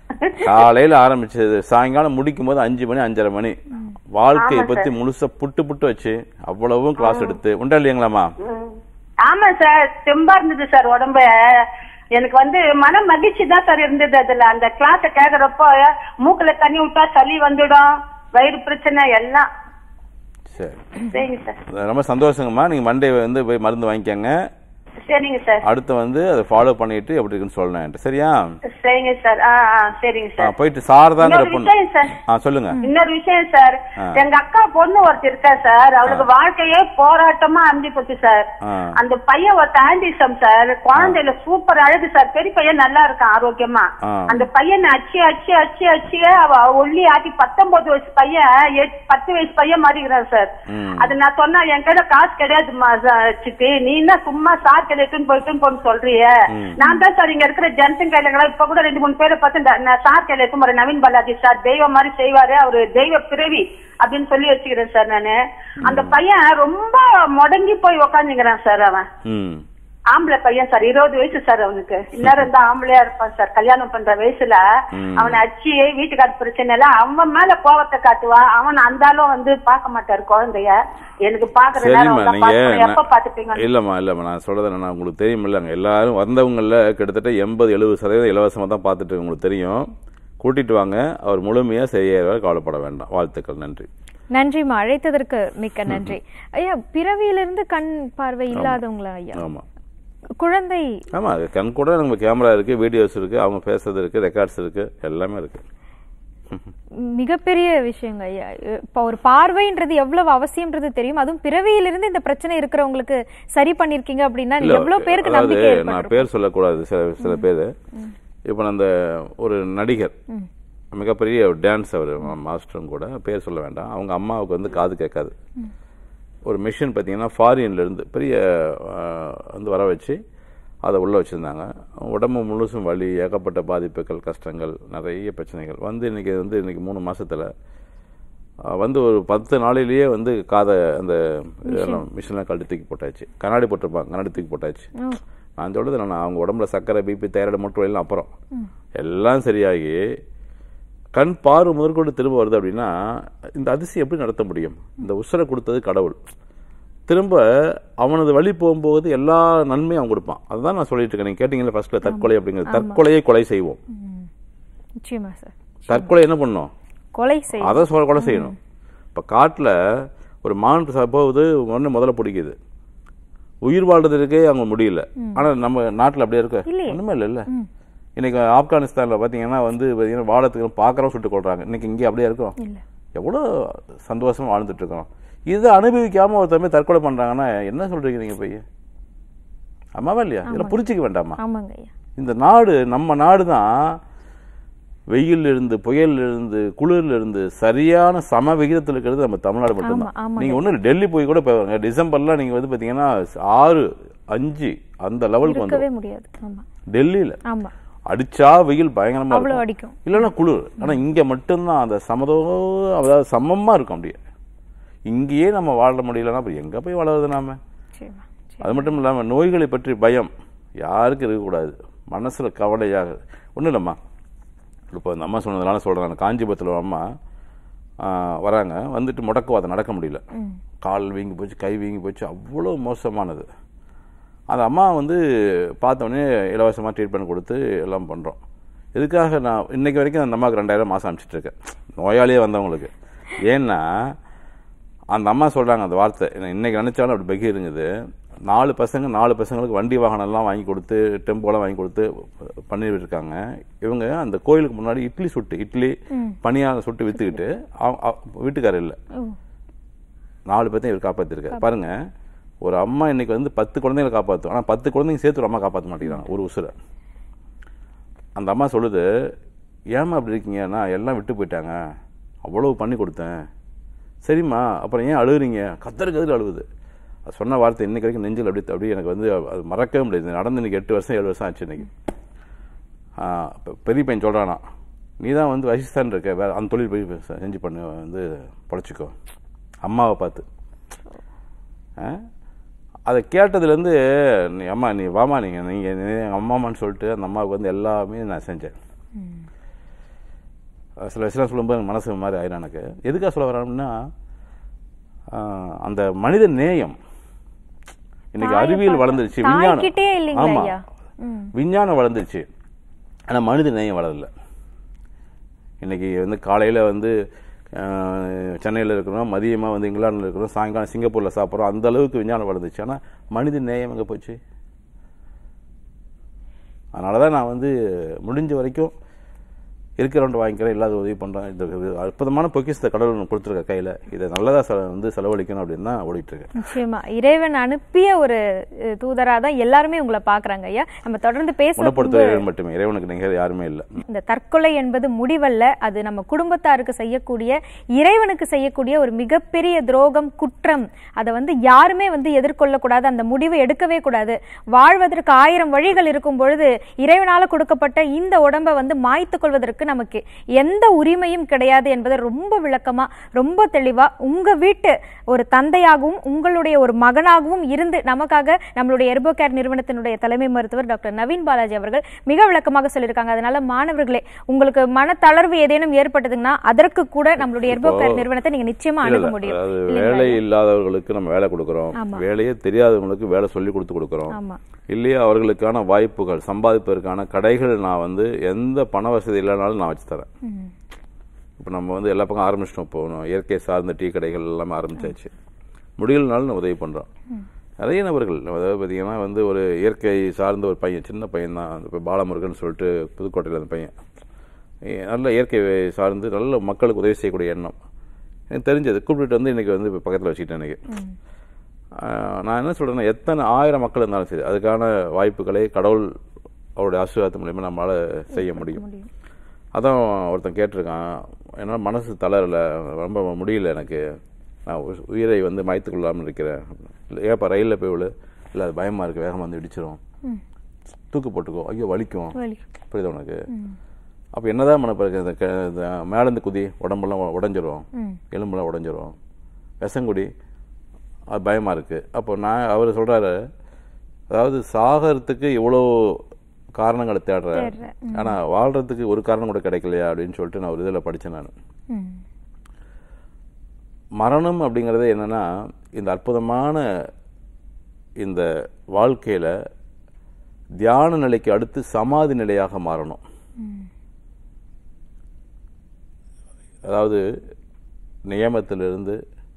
காலையில ஆரம்பிச்சது சாயங்காலம் முடிக்கும் போது அஞ்சு மணி அஞ்சரை மணி வாழ்க்கையை பத்தி முழுசா புட்டு புட்டு வச்சு அவ்வளவும் கிளாஸ் எடுத்து உண்டா இல்லையாங்களாம்மா ம். ஆமா சார் தெம்பா இருந்தது சார் உடம்பு எனக்கு வந்து மன மகிழ்ச்சி தான் சார் இருந்தது அதுல அந்த கிளாஸ கேக்குறப்போ மூக்குல தண்ணி விட்டா சளி வந்துடும் வயிறு பிரச்சனை எல்லாம் சரி சரிங்க சார் ரொம்ப சந்தோஷங்கம்மா நீங்க மண்டே வந்து போய் மருந்து வாங்கிக்கோங்க சரிங்க சார் அடுத்து வந்து அதை ஃபாலோ பண்ணிட்டு எப்படி இருக்குன்னு சொல்லணும் என்கிட்ட. சரியா சரிங்க சார் ஆ ஆ சரிங்க ஆ, சார் போயிட்டு சாரதாங்கிற இன்னொரு பொண்ணு விஷயம் சார் ஆ சொல்லுங்க இன்னொரு விஷயம் சார் ஆ. எங்க அக்கா பொண்ணு ஒருத்தர் இருக்கா சார் அவளுக்கு வாழ்க்கையே போராட்டமா அமைஞ்சு போச்சு சார் ஆ. அந்த பையன் ஒரு ஆண்டிசம் சார் குழந்தையில சூப்பர் அழகு சார் பெரிய பையன் நல்லா இருக்கான் ஆரோக்கியமா ஆ. அந்த பையனை அச்சு அச்சு அச்சு அச்சியே அவ ஒல்லி ஆக்கி பத்தொன்பது வயசு பையன் எட்- பத்து வயசு பையன் மாறிக்கிறான் சார் ம். அது நான் சொன்னா என் கையில காசு கிடையாதுமா சித்தி நீ என்ன சும்மா சார் கிடைக்குன்னு போயிட்டுன்னு போன்னு சொல்றிய நான் தான் சார் இங்க இருக்கிற ஜனத்தின் கையில இப்ப கூட ரெண்டு மூணு பேரை பார்த்து இந்த- நான் சார் கையில இருக்கும் ஒரு நவீன் பாலாஜி சார் தெய்வம் மாதிரி செய்வாரு அவரு தெய்வ பிறவி அப்படின்னு சொல்லி வச்சுக்கிறேன் சார் நானு அந்த பையன் ரொம்ப முடங்கி போய் உக்காந்துங்கிறான் சார் அவன் ம் ஆம்பளை பையன் சார் இருபது வயசு சார் அவனுக்கு இன்னும் தான் ஆம்பளையா இருப்பான் சார் கல்யாணம் பண்ற வயசுல ம். அவனை அச்சி வீட்டுக்கார பிரச்சனை இல்ல அவன் மேல கோவத்தை காட்டுவான் அவன் அந்தாலும் வந்து பார்க்க மாட்டாரு குழந்தைய எனக்கு பாக்குற நேரம் சரிம்மா வந்தா நீங்க பார்க்கணும். எப்ப நான்- பாத்துப்பீங்க இல்லம்மா இல்லம்மா நான் சொல்றது என்னன்னா உங்களுக்கு தெரியுமில்ல அங்க எல்லாரும் வந்தவங்கல கிட்டத்தட்ட எண்பது எழுபது சதவீதம் இலவசமா தான் பார்த்துட்டு இருக்கு, உங்களுக்கு தெரியும் கூட்டிட்டு வாங்க அவர் முழுமையா செய்ய கவலைப்பட வேண்டாம் வாழ்த்துக்கள் நன்றி நன்றிம்மா அழைத்ததற்கு மிக்க நன்றி ஐயா பிறவியிலிருந்து கண் பார்வை இல்லாதவங்களா ஐயா ஆமா குழந்தை ஆமா அது கண் கூட நம்ம கேமரா இருக்கு வீடியோஸ் இருக்கு அவங்க பேசுறது இருக்கு ரெக்கார்ட்ஸ் இருக்கு எல்லாமே இருக்கு மிகப்பெரிய விஷயங்க ஐயா இப்போ ஒரு பார்வைன்றது எவ்வளவு அவசியம்ன்றது தெரியும் அதுவும் பிறவியிலிருந்து இந்த பிரச்சனை இருக்கிறவங்களுக்கு சரி பண்ணிருக்கீங்க அப்படின்னா இல்ல, எவ்வளவு பேருக்கு அதாவது நம்பிக்கை நான் ஏற்பட்டிருக்கும் பேர் சொல்லக்கூடாது சில சில பேர் இப்போ அந்த ஒரு நடிகர் மிகப்பெரிய டான்ஸ் அவர் மாஸ்டரும் கூட பேர் சொல்ல வேண்டாம் அவங்க அம்மாவுக்கு வந்து காது கேட்காது ஒரு மிஷின் பார்த்தீங்கன்னா ஃபாரின்ல இருந்து பெரிய அஹ், வந்து வர வச்சு அதை உள்ளே வச்சுருந்தாங்க உடம்பு முழுசும் வலி ஏகப்பட்ட பாதிப்புகள் கஷ்டங்கள் நிறைய பிரச்சனைகள் வந்து இன்னைக்கு வந்து இன்னைக்கு மூணு மாசத்துல அஹ், வந்து ஒரு பத்து நாளிலேயே வந்து காதை அந்த இதெல்லாம் மிஷின்லாம் கழட்டி தூக்கி போட்டாச்சு கண்ணாடி போட்டிருப்பாங்க கண்ணாடி தூக்கி போட்டாச்சு ஓ, நான் சொல்றது நான் அவங்க உடம்புல சர்க்கரை பிபி தைராய்டு மட்டும் எல்லாம் அப்புறம் எல்லாம் சரியாகி கண் பார்வை முதற்கொண்டு திரும்ப வருது அப்படின்னா இந்த அதிசயம் எப்படி நடத்த முடியும் இந்த உசுரை கொடுத்தது கடவுள் திரும்ப அவனது வழி போகும்போது எல்லா நன்மையும் அவன் கொடுப்பான் அதுதான் நான் சொல்லிட்டு இருக்கேன் நீங்க கேட்டீங்கல்ல ஃபர்ஸ்ட்ல தற்கொலை அப்படிங்கிறது தற்கொலையை கொலை செய்வோம் ம். நிச்சயமா சார் தற்கொலை என்ன பண்ணும் கொலை செய் அதை சொல்ல கொலை செய்யணும் இப்போ காட்டில் ஒரு மான் போகுது ஒன்று முதல்ல பிடிக்குது உயிர் வாழ்றதுக்கே அவங்க முடியல ஆனா நம்ம நாட்டுல அப்படியே இருக்கு இல்லையே. ஒண்ணுமே இல்ல இல்ல இன்னைக்கு ஆப்கானிஸ்தான்ல பாத்தீங்கன்னா வந்து பாத்தீங்கன்னா வாழத்துக்கு பாக்குறோம் சுட்டு கொள்றாங்க இன்னைக்கு இங்கே அப்படியே இருக்கோம் இல்ல எவ்வளோ சந்தோஷமா வாழ்ந்துட்டு இருக்கோம் இதை அனுபவிக்காம ஒருத்தர் தற்கொலை பண்றாங்கன்னா என்ன சொல்றீங்க நீங்க போய் அம்மாவா இல்லையா இதெல்லாம் புரிஞ்சுக்க வேண்டாமா ஆமாங்க ஐயா இந்த நாடு நம்ம நாடு தான் வெயில்ல இருந்து புயல்ல இருந்து குளிர்ல இருந்து சரியான சம விகிதத்தில் இருக்கிறது நம்ம தமிழ்நாடு ஆமா, மட்டும்தான் ஆமாங்க. நீங்க ஒண்ணு டெல்லி போய் கூட பாருங்க டிசம்பர்ல நீங்க வந்து பாத்தீங்கன்னா ஆறு அஞ்சு அந்த லெவலுக்கு வந்து இருக்கவே முடியாது ஆமா டெல்லியில ஆமா அடிச்சா வெயில் பயங்கரமா அவ்வளவு இருக்கும் அடிக்கும் இல்லைன்னா குளிர் ஆனா இங்க மட்டும்தான் அந்த சமதோ அதாவது சமமா இருக்கும் அப்படியே இங்கேயே நம்ம வாழ முடியலன்னா அப்புறம் எங்க போய் வாழறது நாம சரிம்மா அது மட்டும் இல்லாம நோய்களை பற்றி பயம் யாருக்கும் இருக்கக்கூடாது மனசுல கவலையாக ஒன்றும் இல்லைம்மா இப்போ அந்த அம்மா சொன்னதுனால சொல்கிறேன் காஞ்சிபுரத்தில் ஒரு அம்மா ஆ, வராங்க வந்துட்டு முடக்குவாதம் நடக்க முடியல கால் வீங்கி போச்சு கை வீங்கி போச்சு அவ்வளோ மோசமானது அந்த அம்மா வந்து பார்த்தோன்னே இலவசமாக ட்ரீட்மெண்ட் கொடுத்து எல்லாம் பண்ணுறோம் இதுக்காக நான் இன்னைக்கு வரைக்கும் அந்த அம்மாவுக்கு ரெண்டாயிரம் மாதம் அனுப்பிச்சிட்டு இருக்கேன் நோயாளியே வந்தவங்களுக்கு ஏன்னா அந்த அம்மா சொல்கிறாங்க அந்த வார்த்தை நான் இன்னைக்கு நினச்சாலும் அப்படி பகி இருங்குது நாலு பசங்க நாலு பசங்களுக்கு வண்டி வாகனம்லாம் வாங்கி கொடுத்து டெம்போலாம் வாங்கி கொடுத்து பண்ணிட்டு இருக்காங்க இவங்க அந்த கோயிலுக்கு முன்னாடி இட்லி சுட்டு இட்லி பனியாக சுட்டு விற்றுக்கிட்டு வீட்டுக்காரர் இல்லை ஓ நாலு பேர்த்தையும் இவர் காப்பாத்திருக்காரு பாருங்க ஒரு அம்மா இன்னைக்கு வந்து பத்து குழந்தைகளை காப்பாற்றும் ஆனால் பத்து குழந்தைங்க சேர்த்து ஒரு அம்மா காப்பாற்ற மாட்டேங்கிறாங்க ஒரு உசுரை அந்த அம்மா சொல்லுது ஏம்மா அப்படி இருக்கீங்க நான் எல்லாம் விட்டு போயிட்டாங்க அவ்வளவு பண்ணி கொடுத்தேன் சரிம்மா அப்புறம் ஏன் அழுகுறீங்க கத்தரு கதில் அழுகுது அது சொன்ன வார்த்தை இன்னைக்கு வரைக்கும் நெஞ்சில் அப்படி அப்படியே எனக்கு வந்து அது மறக்கவே முடியாது நடந்து இன்னைக்கு எட்டு வருஷம் ஏழு வருஷம் ஆச்சு இன்னைக்கு ஆ, இப்ப பெரிய பையன் சொல்கிறானா நீ தான் வந்து வசிஸ்தான் இருக்க வேற அந்த தொழில் போய் செ- செஞ்சு பண்ணு வந்து பொழைச்சிக்கோ அம்மாவை பார்த்து ஆ? அதை கேட்டதுலேருந்து நீ அம்மா நீ வாமா நீங்கள் நீங்கள் எங்கள் அம்மாமான்னு சொல்லிட்டு அந்த அம்மாவுக்கு வந்து எல்லாமே நான் செஞ்சேன் அஹ் சில விஷயம் சொல்லும்போது எனக்கு மனசு ஒரு மாதிரி ஆயிரும் எனக்கு எதுக்காக சொல்ல வரேன்னா அந்த மனித நேயம் இன்னைக்கு தாயை அறிவியல் பார்த்து- வளர்ந்துருச்சு தாய்கிட்டே இல்லைங்களா ஆமா ஐயா? ம். விஞ்ஞானம் வளர்ந்துருச்சு ஆனா மனித நேயம் வளரல இன்னைக்கு வந்து காலையில வந்து அஹ், சென்னையில இருக்கிறோம் மதியமா வந்து இங்கிலாந்துல இருக்கிறோம் சாயங்காலம் சிங்கப்பூர்ல சாப்பிட்றோம் அந்த அளவுக்கு விஞ்ஞானம் வளர்ந்துச்சு ஆனா மனித நேயம் எங்க போச்சு அதனாலதான் நான் வந்து முடிஞ்ச வரைக்கும் இருக்கிறவன்ட்டு வாங்கிக்கிறேன் இல்லாத உதவி பண்றேன் இந்த இது அற்புதமான பொக்கிஷத்தை கடவுள் எனக்கு கொடுத்துருக்க கையில இதை நல்லதா செல- வந்து செலவழிக்கணும் அப்படின்னு தான் ஓடிட்டு இருக்கேன் நிச்சயமா இறைவன் அனுப்பிய ஒரு அஹ், தூதரா தான் எல்லாருமே உங்களை பாக்குறாங்க ஐயா நம்ம தொடர்ந்து பேச குணப்படுத்த இறைவன் மட்டுமே இறைவனுக்கு நிகர் யாருமே இல்லை இந்த தற்கொலை என்பது முடிவல்ல அது நம்ம குடும்பத்தாருக்கு செய்யக்கூடிய இறைவனுக்கு செய்யக்கூடிய ஒரு மிகப்பெரிய துரோகம் குற்றம் அதை வந்து யாருமே வந்து எதிர்கொள்ளக்கூடாது அந்த முடிவை எடுக்கவே கூடாது வாழ்வதற்கு ஆயிரம் வழிகள் இருக்கும் பொழுது இறைவனால கொடுக்கப்பட்ட இந்த உடம்பை வந்து மாய்த்துக் கொள்வதற்கு நமக்கு எந்த உரிமையும் கிடையாது என்பதை ரொம்ப விளக்கமா ரொம்ப தெளிவா உங்க வீட்டு ஒரு தந்தையாகவும் உங்களுடைய ஒரு மகனாகவும் இருந்து நமக்காக நம்மளுடைய எர்போகேர் நிறுவனத்தினுடைய தலைமை மருத்துவர் டாக்டர் நவீன் பாலாஜி அவர்கள் மிக விளக்கமாக சொல்லியிருக்காங்க அதனால மாணவர்களே உங்களுக்கு மனத்தளர்வு ஏதேனும் ஏற்பட்டதுன்னா அதற்கு கூட நம்மளுடைய எர்போகேர் நிறுவனத்தை நீங்க நிச்சயமா இல்ல, அணுக இல்ல. முடியும் அதாவது இல்லைங்களா? வேலை இல்லாதவர்களுக்கு நம்ம வேலை கொடுக்குறோம் ஆமா. வேலையே தெரியாதவங்களுக்கு வேலை சொல்லி கொடுத்து கொடுக்குறோம் ஆமா இல்லையா அவர்களுக்கான வாய்ப்புகள் சம்பாதிப்பதற்கான கடைகள் நான் வந்து எந்த பண வசதி இல்லைனாலும் நான் வச்சு தரேன் ம். இப்போ நம்ம வந்து எல்லா பக்கம் ஆரம்பிச்சிட்டோம் போகணும் இயற்கை சார்ந்த டீ கடைகள் எல்லாமே ஆரம்பிச்சாச்சு முடியலனாலும் நம்ம உதவி பண்ணுறோம் நிறைய நபர்கள் அதாவது பார்த்தீங்கன்னா வந்து ஒரு இயற்கை சார்ந்த ஒரு பையன் சின்ன பையன் தான் இப்போ பாலமுருகன் சொல்லிட்டு புதுக்கோட்டையில் அந்த பையன் ஏ- நல்ல இயற்கை சார்ந்து நல்ல மக்களுக்கு உதவி செய்யக்கூடிய எண்ணம் எனக்கு தெரிஞ்சது கூப்பிட்டு வந்து இன்னைக்கு வந்து இப்போ பக்கத்தில் வச்சுக்கிட்டேன் எனக்கு ஆஹ் நான் என்ன சொல்றேன்னா எத்தனை ஆயிரம் மக்கள் இருந்தாலும் சரி அதுக்கான வாய்ப்புகளை கடவுள் அவருடைய ஆசீர்வாதம் மூலியமா நம்மளால செய்ய முடியும் முடியும். அதான் ஒருத்தன் கேட்டிருக்கான் என்னால் மனசு தளரல ரொம்ப முடியல எனக்கு நான் உ- உயிரை வந்து மாய்த்து கொள்ளாமல் இருக்கிறேன் இல்லை ஏப்பா ரயிலில் போய் விழு இல்லை அது பயமாக இருக்குது வேகமாக வந்து இடிச்சிரும் தூக்கு போட்டுக்கோ ஐயோ வலிக்கும் வலி. புரியுதா உனக்கு அப்போ என்னதான் பண்ண பிறகு இந்த க- இந்த மேலேருந்து குதி உடம்பெல்லாம் உ- உடைஞ்சிரும் ம். எலும்பெல்லாம் உடைஞ்சிரும் விஷங்குடி அது பயமாக இருக்குது அப்போ நான் அவர் சொல்கிறாரு அதாவது சாகறதுக்கு இவ்வளோ காரணங்களை தேடுறேன் தேடுறேன். ஆனால் வாழ்கிறதுக்கு ஒரு காரணம் கூட கிடைக்கலையா அப்படின்னு சொல்லிட்டு நான் ஒரு இதில் படித்தேன் நான் ம். மரணம் அப்படிங்கிறது என்னன்னா இந்த அற்புதமான இந்த வாழ்க்கையில தியான நிலைக்கு அடுத்து சமாதி நிலையாக மாறணும் அதாவது நியமத்திலிருந்து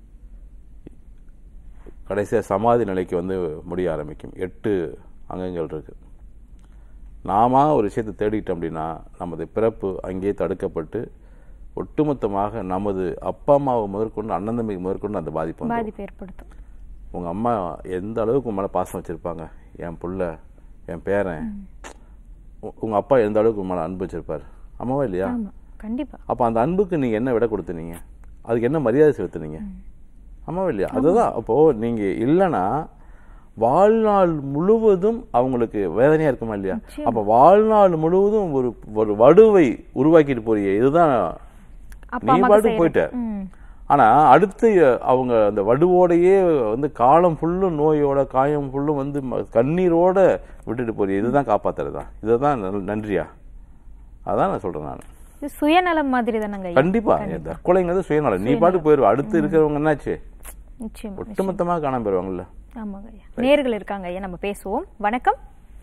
கடைசியாக சமாதி நிலைக்கு வந்து முடிய ஆரம்பிக்கும் எட்டு அங்கங்கள் இருக்கு நாம ஒரு விஷயத்தை தேடிட்டோம் அப்படின்னா நமது பிறப்பு அங்கேயே தடுக்கப்பட்டு ஒட்டுமொத்தமாக நமது அப்பா அம்மாவை முதற்கொண்டு அண்ணன் தம்பிக்கு முதற்கொண்டு அந்த பாதிப்பு வந்து பாதிப்பு ஏற்படுத்தும் உங்க அம்மா எந்த அளவுக்கு உங்க மேல பாசம் வச்சிருப்பாங்க என் புள்ள என் பேரன் உ- உங்க அப்பா எந்த அளவுக்கு உங்க மேல அன்பு வச்சிருப்பாரு அம்மாவா இல்லையா ஆமா கண்டிப்பா அப்ப அந்த அன்புக்கு நீங்க என்ன விட கொடுத்தீங்க அதுக்கு என்ன மரியாதை செலுத்துனீங்க ஆமாவா இல்லையா அதுதான் அப்போ நீங்க இல்லைன்னா வாழ்நாள் முழுவதும் அவங்களுக்கு வேதனையா இருக்குமா இல்லையா அப்ப வாழ்நாள் முழுவதும் ஒரு ஒரு வடுவை உருவாக்கிட்டு போறீங்க இதுதான் அப்பா நீ அம்மாக்கு பாட்டு செய்யறது. போயிட்ட ம். ஆனா அடுத்து அவங்க அந்த வடுவோடையே வந்து காலம் ஃபுல்லும் நோயோட காயம் ஃபுல்லும் வந்து ம- கண்ணீரோட விட்டுட்டு போறீங்க இதுதான் காப்பாத்துறதா இதுதான் நல்- நன்றியா அதான் நான் சொல்றேன் நான் இது சுயநலம் மாதிரி தானங்க ஐயா? கண்டிப்பா தற்கொலைங்கிறது சுயநலம் நீ பாட்டு போயிருவ அடுத்து இருக்கிறவங்க என்னாச்சு நிச்சயமா ஒட்டுமொத்தமா காணாம போயிருவாங்கல்ல ஆமாங்க ஐயா நேர்கள் இருக்காங்க ஐயா நம்ம பேசுவோம் வணக்கம்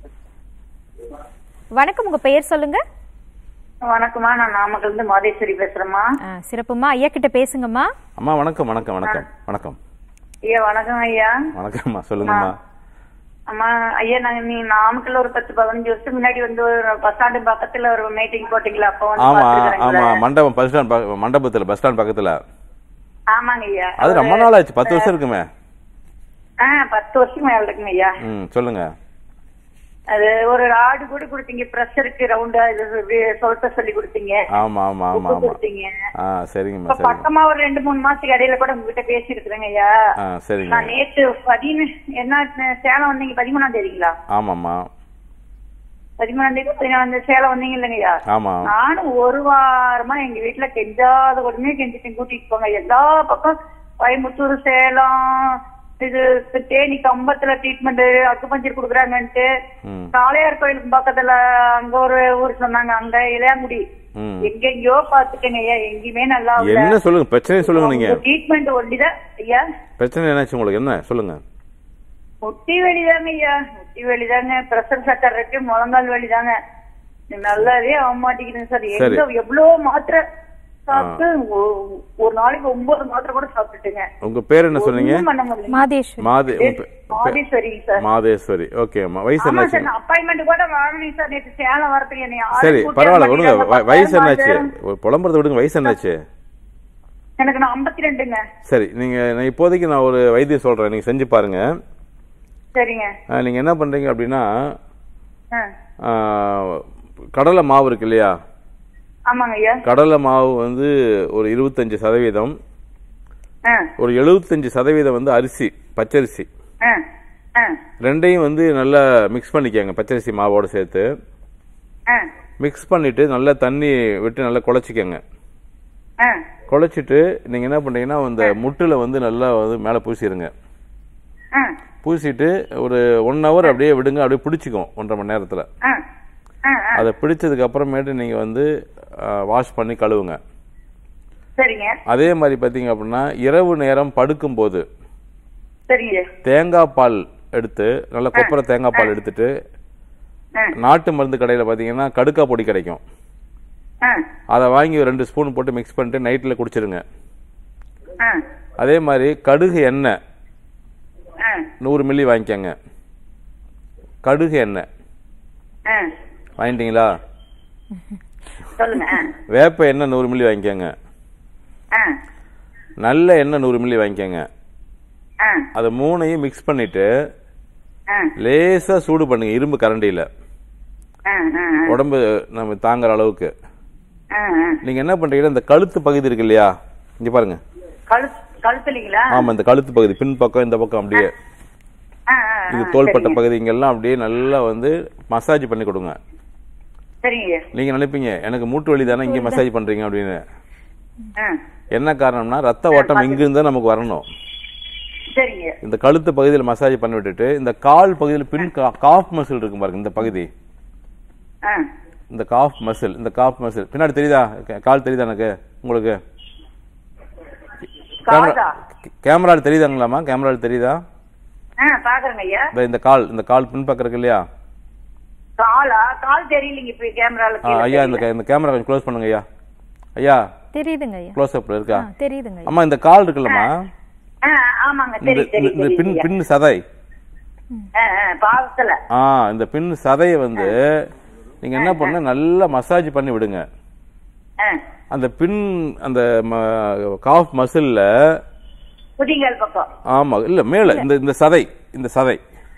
வணக்கம் உங்க பெயர் சொல்லுங்க வணக்கம்மா நான் நாமக்கல் இருந்து மாதேஸ்வரி பேசுறேம்மா ஆ, சிறப்புமா ஐயா கிட்ட பேசுங்கம்மா அம்மா வணக்கம் வணக்கம் வணக்கம் வணக்கம் ஐயா வணக்கம் ஐயா வணக்கம்மா சொல்லுங்கம்மா அம்மா ஐயா நாங்க நீ நாமக்கல்ல ஒரு பத்து பதினஞ்சு வருஷம் முன்னாடி வந்து ஒரு பஸ் ஸ்டாண்டு பக்கத்துல ஒரு மீட்டிங் போட்டீங்களா அப்போ வந்து ஆமா ஆமா பார்த்திருக்கிறேங்களே. மண்டபம் பஸ் ஸ்டாண்ட் பக்க- மண்டபத்துல பஸ் ஸ்டாண்ட் பக்கத்துல ஆமாங்க ஐயா அது ரொம்ப நாள் ஆச்சு பத்து வருஷம் இருக்குமே ஆ பத்து வருஷம் மேல இருக்குங்க ஐயா ம் சொல்லுங்க அது ஒரு ஆடு கூட கொடுத்தீங்க ப்ரெஷருக்கு ரவுண்டா இது இப்படி சொல்லிட்ட சொல்லி கொடுத்தீங்க ஆமா ஆமா ஆமா உப்பு ஆமா கொடுத்தீங்க ஆ சரிங்கம்மா இப்ப சரிங்க பக்கமா ஒரு ரெண்டு மூணு மாசத்துக்கு இடையில கூட உங்ககிட்ட பேசியிருக்கிறேங்க ஐயா ஆ சரிங்க நான் நேத்து பதினு என்ன சேலம் வந்தீங்க பதிமூணாம் தேதிங்களா ஆமாம்மா பதிமூணாம் தேதி பதினாலாம் வந்து சேலம் வந்தீங்க இல்லைங்கய்யா ஆமா நானும் ஒரு வாரமா எங்க வீட்டுல கெஞ்சாத உடனே கெஞ்சிட்டு கூட்டிட்டு போங்க எல்லா பக்கம் கோயம்புத்தூர் சேலம் இது தேனி கம்பத்துல ட்ரீட்மெண்ட் அக்குபஞ்சர் குடுக்குறாங்கன்ட்டு ம் காளையார் கோயிலுக்கு பக்கத்துல அங்க ஒரு ஊர் சொன்னாங்க அங்க இளையாங்குடி ம் எங்கெங்கயோ பாத்துக்கங்க ஐயா எங்கேயுமே நல்லா என்ன சொல்லுங்க பிரச்சனையை சொல்லுங்க நீங்க ட்ரீட்மெண்ட் ஒண்டிதான் ஐயா பிரச்சனை என்னாச்சு உங்களுக்கு என்ன சொல்லுங்க முட்டி வலிதாங்க ஐயா முட்டி வலிதாங்க பிரஷர் சக்கர் இருக்கு முழங்கால் வலிதாங்க நல்லாவே ஆக மாட்டேங்குதுங்க சார் சரி. எங்க எவ்வளவு மாத்திரை சாப்பிட்டு ஒ- ஒரு நாளைக்கு ஒன்பது மாத்திரை கூட சாப்பிட்டுட்டுங்க உங்க பேர் என்ன சொன்னீங்க ஒண்ணும் பண்ண முடியல மாதேஸ்வரி மாதே உங்க பே- பே- மாதேஸ்வரிங்க சார் மாதேஸ்வரி ஓகே அம்மா வயசு ஆமா என்னாச்சு சார் நான் அப்பாயின்மெண்ட் கூட வாங்கினேன் சார் நேற்று சேலம் வரதுக்கு என்னை யாரும் சரி கூட்டிட்டு பரவாயில்ல வர விடுங்க மாட்டேங்கிறாங்க. வ- வயசு என்னாச்சு பத்தாயிரம் ஒரு புலம்புறத விடுங்க வயசு என்னாச்சு எனக்கு நான் ஐம்பத்தி ரெண்டுங்க சரி நீங்க நான் இப்போதைக்கு நான் ஒரு வைத்தியம் சொல்றேன் நீங்க செஞ்சு பாருங்க சரிங்க ஆ, நீங்க என்ன பண்றீங்க அப்படின்னா ஆ. ஆ, கடலை மாவு இருக்கு இல்லையா ஆமாங்க ஐயா கடலை மாவு வந்து ஒரு இருபத்தஞ்சு சதவீதம் ஆ ஒரு எழுபத்தஞ்சு சதவீதம் வந்து அரிசி பச்சரிசி ஆ ஆ ரெண்டையும் வந்து நல்லா மிக்ஸ் பண்ணிக்கோங்க பச்சரிசி மாவோட சேர்த்து ஆ மிக்ஸ் பண்ணிட்டு நல்லா தண்ணி விட்டு நல்லா குழச்சிக்கோங்க ஆ குழச்சிட்டு நீங்க என்ன பண்றீங்கன்னா அந்த முட்டுல வந்து நல்லா வந்து மேலே பூசிடுங்க ஆ பூசிட்டு ஒரு ஒன் ஹவர் அப்படியே விடுங்க அப்படியே பிடிச்சிக்கும் ஒன்றரை மணி நேரத்துல ஆ ஆ ஆ அதை பிடிச்சதுக்கு அப்புறமேட்டு நீங்க வந்து வாஷ் பண்ணி கழுவுங்க சரிங்க அதே மாதிரி பார்த்தீங்க அப்படின்னா இரவு நேரம் படுக்கும்போது சரிங்க தேங்காய் பால் எடுத்து நல்ல கொப்பரை தேங்காய் பால் எடுத்துட்டு ஆ நாட்டு மருந்து கடையில் பார்த்தீங்கன்னா கடுக்கா பொடி கிடைக்கும் ஆ அதை வாங்கி ஒரு ரெண்டு ஸ்பூன் போட்டு மிக்ஸ் பண்ணிட்டு நைட்டில் குடிச்சிருங்க ஆ அதே மாதிரி கடுகு எண்ணெய் ஆ நூறு மில்லி வாங்கிக்கோங்க கடுகு எண்ணெய் ஆ வாங்கிட்டீங்களா சொல்லுங்க ஆ. வேப்ப எண்ணெய் நூறு மில்லி வாங்கிக்கோங்க ஆ நல்ல எண்ணெய் நூறு மில்லி வாங்கிக்கோங்க ஆ அதை மூணையும் மிக்ஸ் பண்ணிட்டு ஆ லேசா சூடு பண்ணுங்க இரும்பு கரண்டியில ஆ ஆ உடம்பு நம்ம தாங்குற அளவுக்கு ஆ ஆ நீங்க என்ன பண்றீங்கன்னா இந்த கழுத்து பகுதி இருக்கு இல்லையா இங்க பாருங்க கழுத்து கழுத்துலீங்களா ஆமா இந்த கழுத்து பகுதி பின் பக்கம் இந்த பக்கம் அப்படியே ஆ ஆ ஆ, இது தோள்பட்ட சரிங்க. பகுதி இங்கெல்லாம் அப்படியே நல்லா வந்து மசாஜ் பண்ணி கொடுங்க சரிங்க நீங்க நினைப்பீங்க எனக்கு மூட்டு வலி தானே இங்க மசாஜ் பண்றீங்க அப்படின்னு ஆ என்ன காரணம்னா ரத்த ஓட்டம் இங்க இருந்தா நமக்கு வரணும் சரிங்க இந்த கழுத்து பகுதியில் மசாஜ் பண்ணி விட்டுட்டு இந்த கால் பகுதியில் பின் காஃப் மசில் இருக்கும் பாருங்க இந்த பகுதி ஆ இந்த காஃப் மசில் இந்த காஃப் மசில் பின்னாடி தெரியுதா கே- கால் தெரியுதா எனக்கு உங்களுக்கு கேமரா காதா கேமரால தெரியுதாங்களாமா கேமரால தெரியுதா ஆ பாக்குறேங்க ஐயா இந்த- இந்த கால் இந்த கால் பின்பக்கம் இருக்கு இல்லையா காலா கால் தெரியலீங்க இப்ப கேமரால ஆ, ஐயா இந்த கே- இந்த கேமரா கொஞ்சம் க்ளோஸ் பண்ணுங்க ஐயா ஐயா தெரியுதுங்க ஐயா க்ளோஸ் அப்ல இருக்கா ஆ, தெரியுதுங்க ஐயா அம்மா இந்த கால் இருக்குல்லம்மா ஆ ஆமாங்க இந்த தெரியும் இந்த- இந்த தெரியும் பின் தெரியும் பின் சதை ஆ ஆ பாதத்துல ஆ இந்த பின் சதையை வந்து நீங்க என்ன பண்ண நல்லா மசாஜ் பண்ணி விடுங்க ஆ அந்த பின் அந்த காஃப் மசில்ல குதிங்கால் பக்கம் ஆமா இல்ல மேல இந்த இந்த சதை இந்த சதை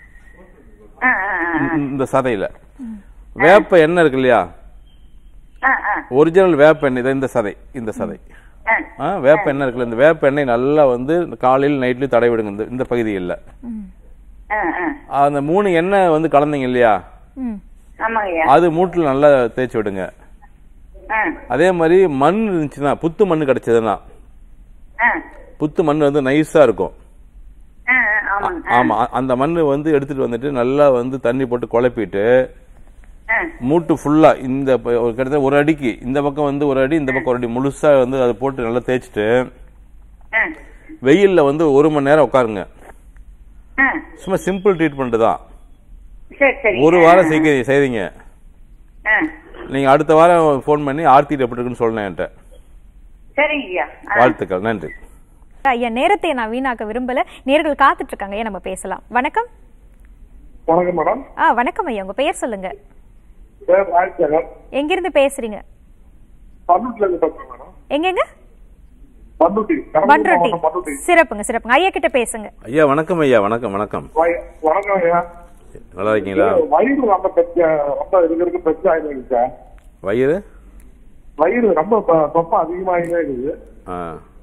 ஆ, ஆ, ஆ, இந்த- இந்த சதையில வேப்ப எண்ணெய் இருக்கு இல்லையா ஆ, ஆ, ஒரிஜினல் வேப்ப எண்ணெய் இது இந்த சதை இந்த சதை ஆ. ஆ, வேப்ப எண்ணெய் இருக்குல்ல இந்த வேப்ப எண்ணெய் நல்லா வந்து காலையில் நைட்லயும் தடவி விடுங்க இந்த இந்த பகுதியில் ஆ, ஆ. அந்த மூணு எண்ணெய் வந்து கலந்தீங்க இல்லையா ம் ஆமாங்கய்யா அது மூட்டில் நல்லா தேய்ச்சி விடுங்க ஆ, அதே மாதிரி மண் இருந்துச்சுன்னா புத்து மண் கிடைச்சதுன்னா ஆ, புத்து மண் வந்து நைஸா இருக்கும் ஆ, ஆ, ஆமாங்க ஆமா அ- அந்த மண் வந்து எடுத்துட்டு வந்துட்டு நல்லா வந்து தண்ணி போட்டு குழப்பிட்டு ஆ, மூட்டு ஃபுல்லா இந்த ப- ஒரு கிட்டத்தட்ட ஒரு அடிக்கு இந்த பக்கம் வந்து ஒரு அடி இந்த பக்கம் ஒரு அடி முழுசா வந்து அதை போட்டு நல்லா தேய்ச்சிட்டு ஆ, வெயில்ல வந்து ஒரு மணி நேரம் உட்காருங்க ஆ. சும்மா சிம்பிள் ட்ரீட்மெண்ட் தான் சரி சரி ஒரு வாரம் செய்ய செய்றீங்க ஆ, நீங்க அடுத்த வாரம் ஃபோன் பண்ணி ஆர்த்தி எப்படி இருக்குன்னு சொல்லணும் என்கிட்ட சரிங்கய்யா ஆ. வாழ்த்துக்கள் நன்றி ஐயா நேரத்தை நான் வீணாக்க விரும்பல நேர்கள் காத்துட்டு இருக்காங்க ஐயா நம்ம பேசலாம் வணக்கம் வணக்கம் மேடம் ஆ வணக்கம் ஐயா உங்க பெயர் சொல்லுங்க பேர் ராஜ்சேகர் எங்கிருந்து பேசுறீங்க பண்ருட்டில இருந்து பேசுறேன் மேடம் எங்கெங்க பண்ருட்டி பெரம்பலூர் பண்ருட்டி மாவட்டம் பண்ருட்டி சிறப்புங்க சிறப்புங்க ஐயா கிட்ட பேசுங்க ஐயா வணக்கம் ஐயா வணக்கம் வணக்கம் வய- வணக்கம் ஐயா நல்லா இருக்கீங்களா வயிறு ரொம்ப பிரச்சனை ரொம்ப இருக்கிறதுக்கு பிரச்சனை ஆயிடுச்சு சார் வயிறு வயிறு ரொம்ப தொ- தொப்பை அதிகமாகிட்டே இருக்குது ஆ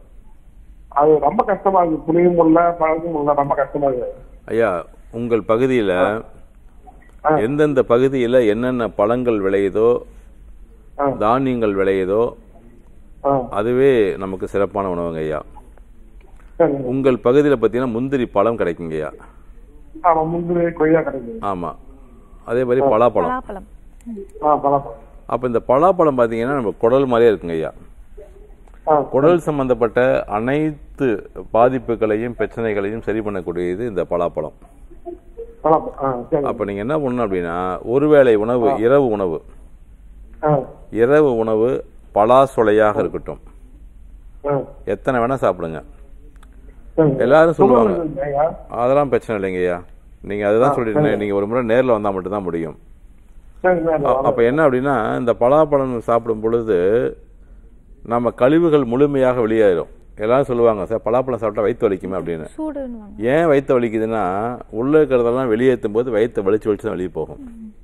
அது ரொம்ப கஷ்டமா இருக்கு புளியும் முடியல பழகும் முடியல ரொம்ப கஷ்டமா இருக்கு ஐயா உங்கள் பகுதியில ஆ. எந்தெந்த பகுதியில என்னென்ன பழங்கள் விளையுதோ ஆ. தானியங்கள் விளையுதோ ஆ, அதுவே நமக்கு சிறப்பான உணவுங்க ஐயா சரி உங்கள் பகுதியில பார்த்தீங்கன்னா முந்திரி பழம் கிடைக்குங்க ஐயா ஆமா முந்திரி கொய்யா கிடைக்குது ஆமா அதே மாதிரி பலாப்பழம் பலாப்பழம் ஆ பழம் அப்ப இந்த பலாப்பழம் பார்த்தீங்கன்னா நம்ம குடல் மாதிரியே இருக்குங்க ஐயா ஆ குடல் சம்பந்தப்பட்ட அனைத்து பாதிப்புகளையும் பிரச்சனைகளையும் சரி பண்ணக்கூடியது இந்த பலாப்பழம் பழம் ஆ சரி அப்ப நீங்க என்ன பண்ணணும் அப்படின்னா ஒருவேளை உணவு இரவு உணவு ஆ இரவு உணவு பலாசொலையாக இருக்கட்டும் ஆ எத்தனை வேணா சாப்பிடுங்க சரி எல்லாரும் சொல்லுவாங்க சுகர் இருக்குங்க ஐயா அதெல்லாம் பிரச்சனை இல்லைங்க ஐயா நீங்க அதுதான் சொல்லிட்டு நீங்க ஒரு முறை நேர்ல வந்தா மட்டும்தான் முடியும் சரி சரி அ- அப்ப என்ன அப்படின்னா இந்த பலாப்பழம் சாப்பிடும் பொழுது நம்ம கழிவுகள் முழுமையாக வெளியேறும் எல்லாரும் சொல்லுவாங்க சார் பலாப்பழம் சாப்பிட்டா வயிற்று வலிக்குமே அப்படின்னு சூடுன்னு ஏன் வயிற்று வலிக்குதுன்னா உள்ள இருக்கிறதெல்லாம் வெளியேற்றும் போது வயிற்று வலிச்சு வலிச்சு தான் வெளியே போகும்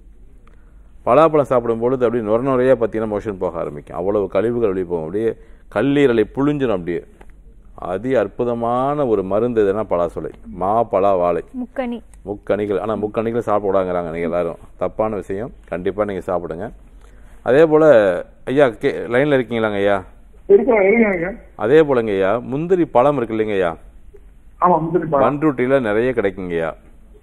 பலாப்பழம் சாப்பிடும் பொழுது அப்படியே நுர நுறையா பார்த்தீங்கன்னா மோஷன் போக ஆரம்பிக்கும் அவ்வளவு கழிவுகள் வெளியே போகும் அப்படியே கல்லீரலை புழிஞ்சிடும் அப்படியே அதி அற்புதமான ஒரு மருந்து எதுனா பலாசொலை மா பலா வாழை முக்கணி முக்கணிகள் ஆனால் முக்கணிகள் சாப்பிடாங்கிறாங்க நீங்கள் எல்லாரும் தப்பான விஷயம் கண்டிப்பாக நீங்கள் சாப்பிடுங்க அதே போல் ஐயா கே லைனில் இருக்கீங்களாங்க ஐயா இருக்கிறேன் இருங்க அதே போலங்க ஐயா முந்திரி பழம் இருக்கு இல்லைங்க ஐயா ஆமா முந்திரி பழம் பண்ருட்டியில் நிறைய கிடைக்குங்க ஐயா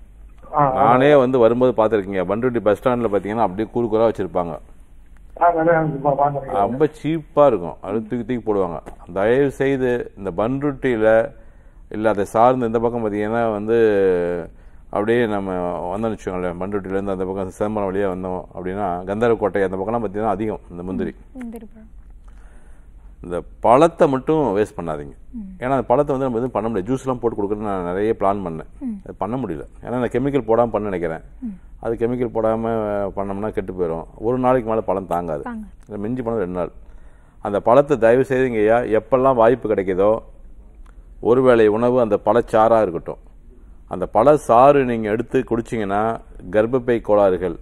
ஆ நானே வந்து வரும்போது பார்த்துருக்கீங்க பண்ருட்டி பஸ் ஸ்டாண்டில் பார்த்தீங்கன்னா அப்படியே கூறு கூறாக வச்சுருப்பாங்க ஆ நிறைய இருக்கு. வாங்குறேன் ரொம்ப சீப்பாக இருக்கும் அது தூக்கி தூக்கி போடுவாங்க தயவு செய்து இந்த பண்ருட்டியில் இல்லை அதை சார்ந்து இந்த பக்கம் பார்த்தீங்கன்னா வந்து அப்படியே நம்ம வந்தோம்னு வச்சுக்கோங்களேன் பண்ருட்டிலேருந்து அந்த பக்கம் சிதம்பரம் வழியாக வந்தோம் அப்படின்னா கந்தரக்கோட்டை அந்த பக்கம்லாம் பார்த்தீங்கன்னா அதிகம் இந்த முந்திரி முந்திரி பழம் இந்த பழத்தை மட்டும் வேஸ்ட் பண்ணாதீங்க ஏன்னா அந்த பழத்தை வந்து நம்ம எதுவும் பண்ண முடியாது ஜூஸ்லாம் போட்டு கொடுக்குறது நான் நிறைய பிளான் பண்ணேன் அது பண்ண முடியல ஏன்னா நான் கெமிக்கல் போடாமல் பண்ண நினைக்கிறேன் அது கெமிக்கல் போடாமல் பண்ணோம்னா கெட்டு போயிடும் ஒரு நாளைக்கு மேலே பழம் தாங்காது தாங்காது. இல்லை மிஞ்சி போனால் ரெண்டு நாள் அந்த பழத்தை தயவு செய்துங்கய்யா எப்பெல்லாம் வாய்ப்பு கிடைக்குதோ ஒருவேளை உணவு அந்த பழச்சாறாக இருக்கட்டும் அந்த பழச்சாறு நீங்கள் எடுத்து குடிச்சிங்கன்னா கர்ப்பப்பை கோளாறுகள்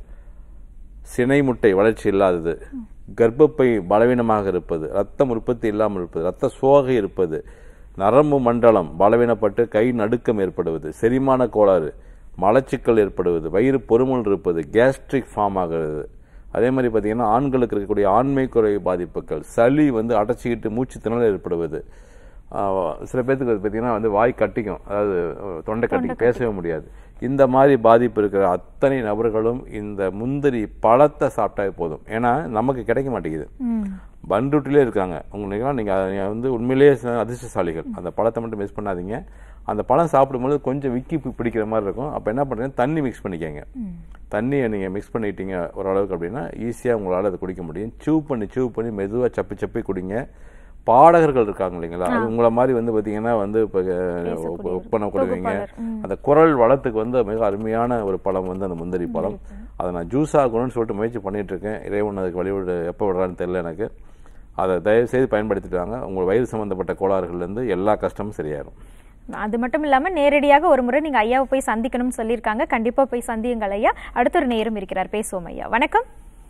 சினை முட்டை வளர்ச்சி இல்லாதது கர்ப்பப்பை பலவீனமாக இருப்பது ரத்தம் உற்பத்தி இல்லாமல் இருப்பது ரத்த சோகை இருப்பது நரம்பு மண்டலம் பலவீனப்பட்டு கை நடுக்கம் ஏற்படுவது செரிமான கோளாறு மலச்சிக்கல் ஏற்படுவது வயிறு பொறுமல் இருப்பது கேஸ்ட்ரிக் ஃபார்ம் ஆகிறது அதே மாதிரி பார்த்தீங்கன்னா ஆண்களுக்கு இருக்கக்கூடிய ஆண்மை குறை பாதிப்புகள் சளி வந்து அடைச்சிக்கிட்டு மூச்சு திணறல் ஏற்படுவது ஆஹ் சில பேர்த்துக்கு அது பார்த்தீங்கன்னா வந்து வாய் கட்டிக்கும் அதாவது அஹ், தொண்டை கட்டிக்கும் பேசவே முடியாது இந்த மாதிரி பாதிப்பு இருக்கிற அத்தனை நபர்களும் இந்த முந்திரி பழத்தை சாப்பிட்டாவே போதும் ஏன்னா நமக்கு கிடைக்க மாட்டேங்குது பண்ருட்டிலே இருக்காங்க உங்களுக்கு நீங்கள் வந்து உண்மையிலேயே ச- அதிர்ஷ்டசாலிகள் அந்த பழத்தை மட்டும் மிஸ் பண்ணாதீங்க அந்த பழம் சாப்பிடும்போது கொஞ்சம் விக்கி பி- பிடிக்கிற மாதிரி இருக்கும் அப்போ என்ன பண்ணுறீங்க தண்ணி மிக்ஸ் பண்ணிக்கங்க தண்ணியை நீங்கள் மிக்ஸ் பண்ணிட்டீங்க ஓரளவுக்கு அப்படின்னா ஈஸியாக உங்களால் அதை குடிக்க முடியும் சூவ் பண்ணி சூவ் பண்ணி மெதுவாக சப்பி சப்பி குடிங்க பாடகர்கள் இருக்காங்க இல்லைங்களா அது உங்களை மாதிரி வந்து பார்த்தீங்கன்னா வந்து இப்போ ஒப்பனை கொடுவீங்க அந்த குரல் வளத்துக்கு வந்து மிக அருமையான ஒரு பழம் வந்து அந்த முந்திரி பழம் அதை நான் ஜூஸ் ஆகணும்னு சொல்லிட்டு முயற்சி பண்ணிட்டு இருக்கேன் இறைவன் அதுக்கு வழிவிட எப்போ விடுறான்னு தெரியல எனக்கு அதை தயவு செய்து பயன்படுத்திட்டு வாங்க உங்கள் வயிறு சம்மந்தப்பட்ட கோளாறுகள்லேருந்து எல்லா கஷ்டமும் சரியாயிடும் அது மட்டும் இல்லாம நேரடியாக ஒரு முறை நீங்க ஐயாவை போய் சந்திக்கணும்னு சொல்லியிருக்காங்க கண்டிப்பா போய் சந்தியுங்கள் ஐயா அடுத்த ஒரு நேரம் இருக்கிறார் பேசுவோம் ஐயா வணக்கம்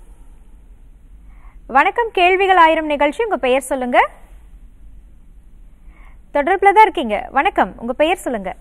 வணக்கம் கேள்விகள் ஆயிரம் நிகழ்ச்சி உங்க பெயர் சொல்லுங்க தொடர்புல தான் இருக்கீங்க வணக்கம் உங்க பெயர் சொல்லுங்க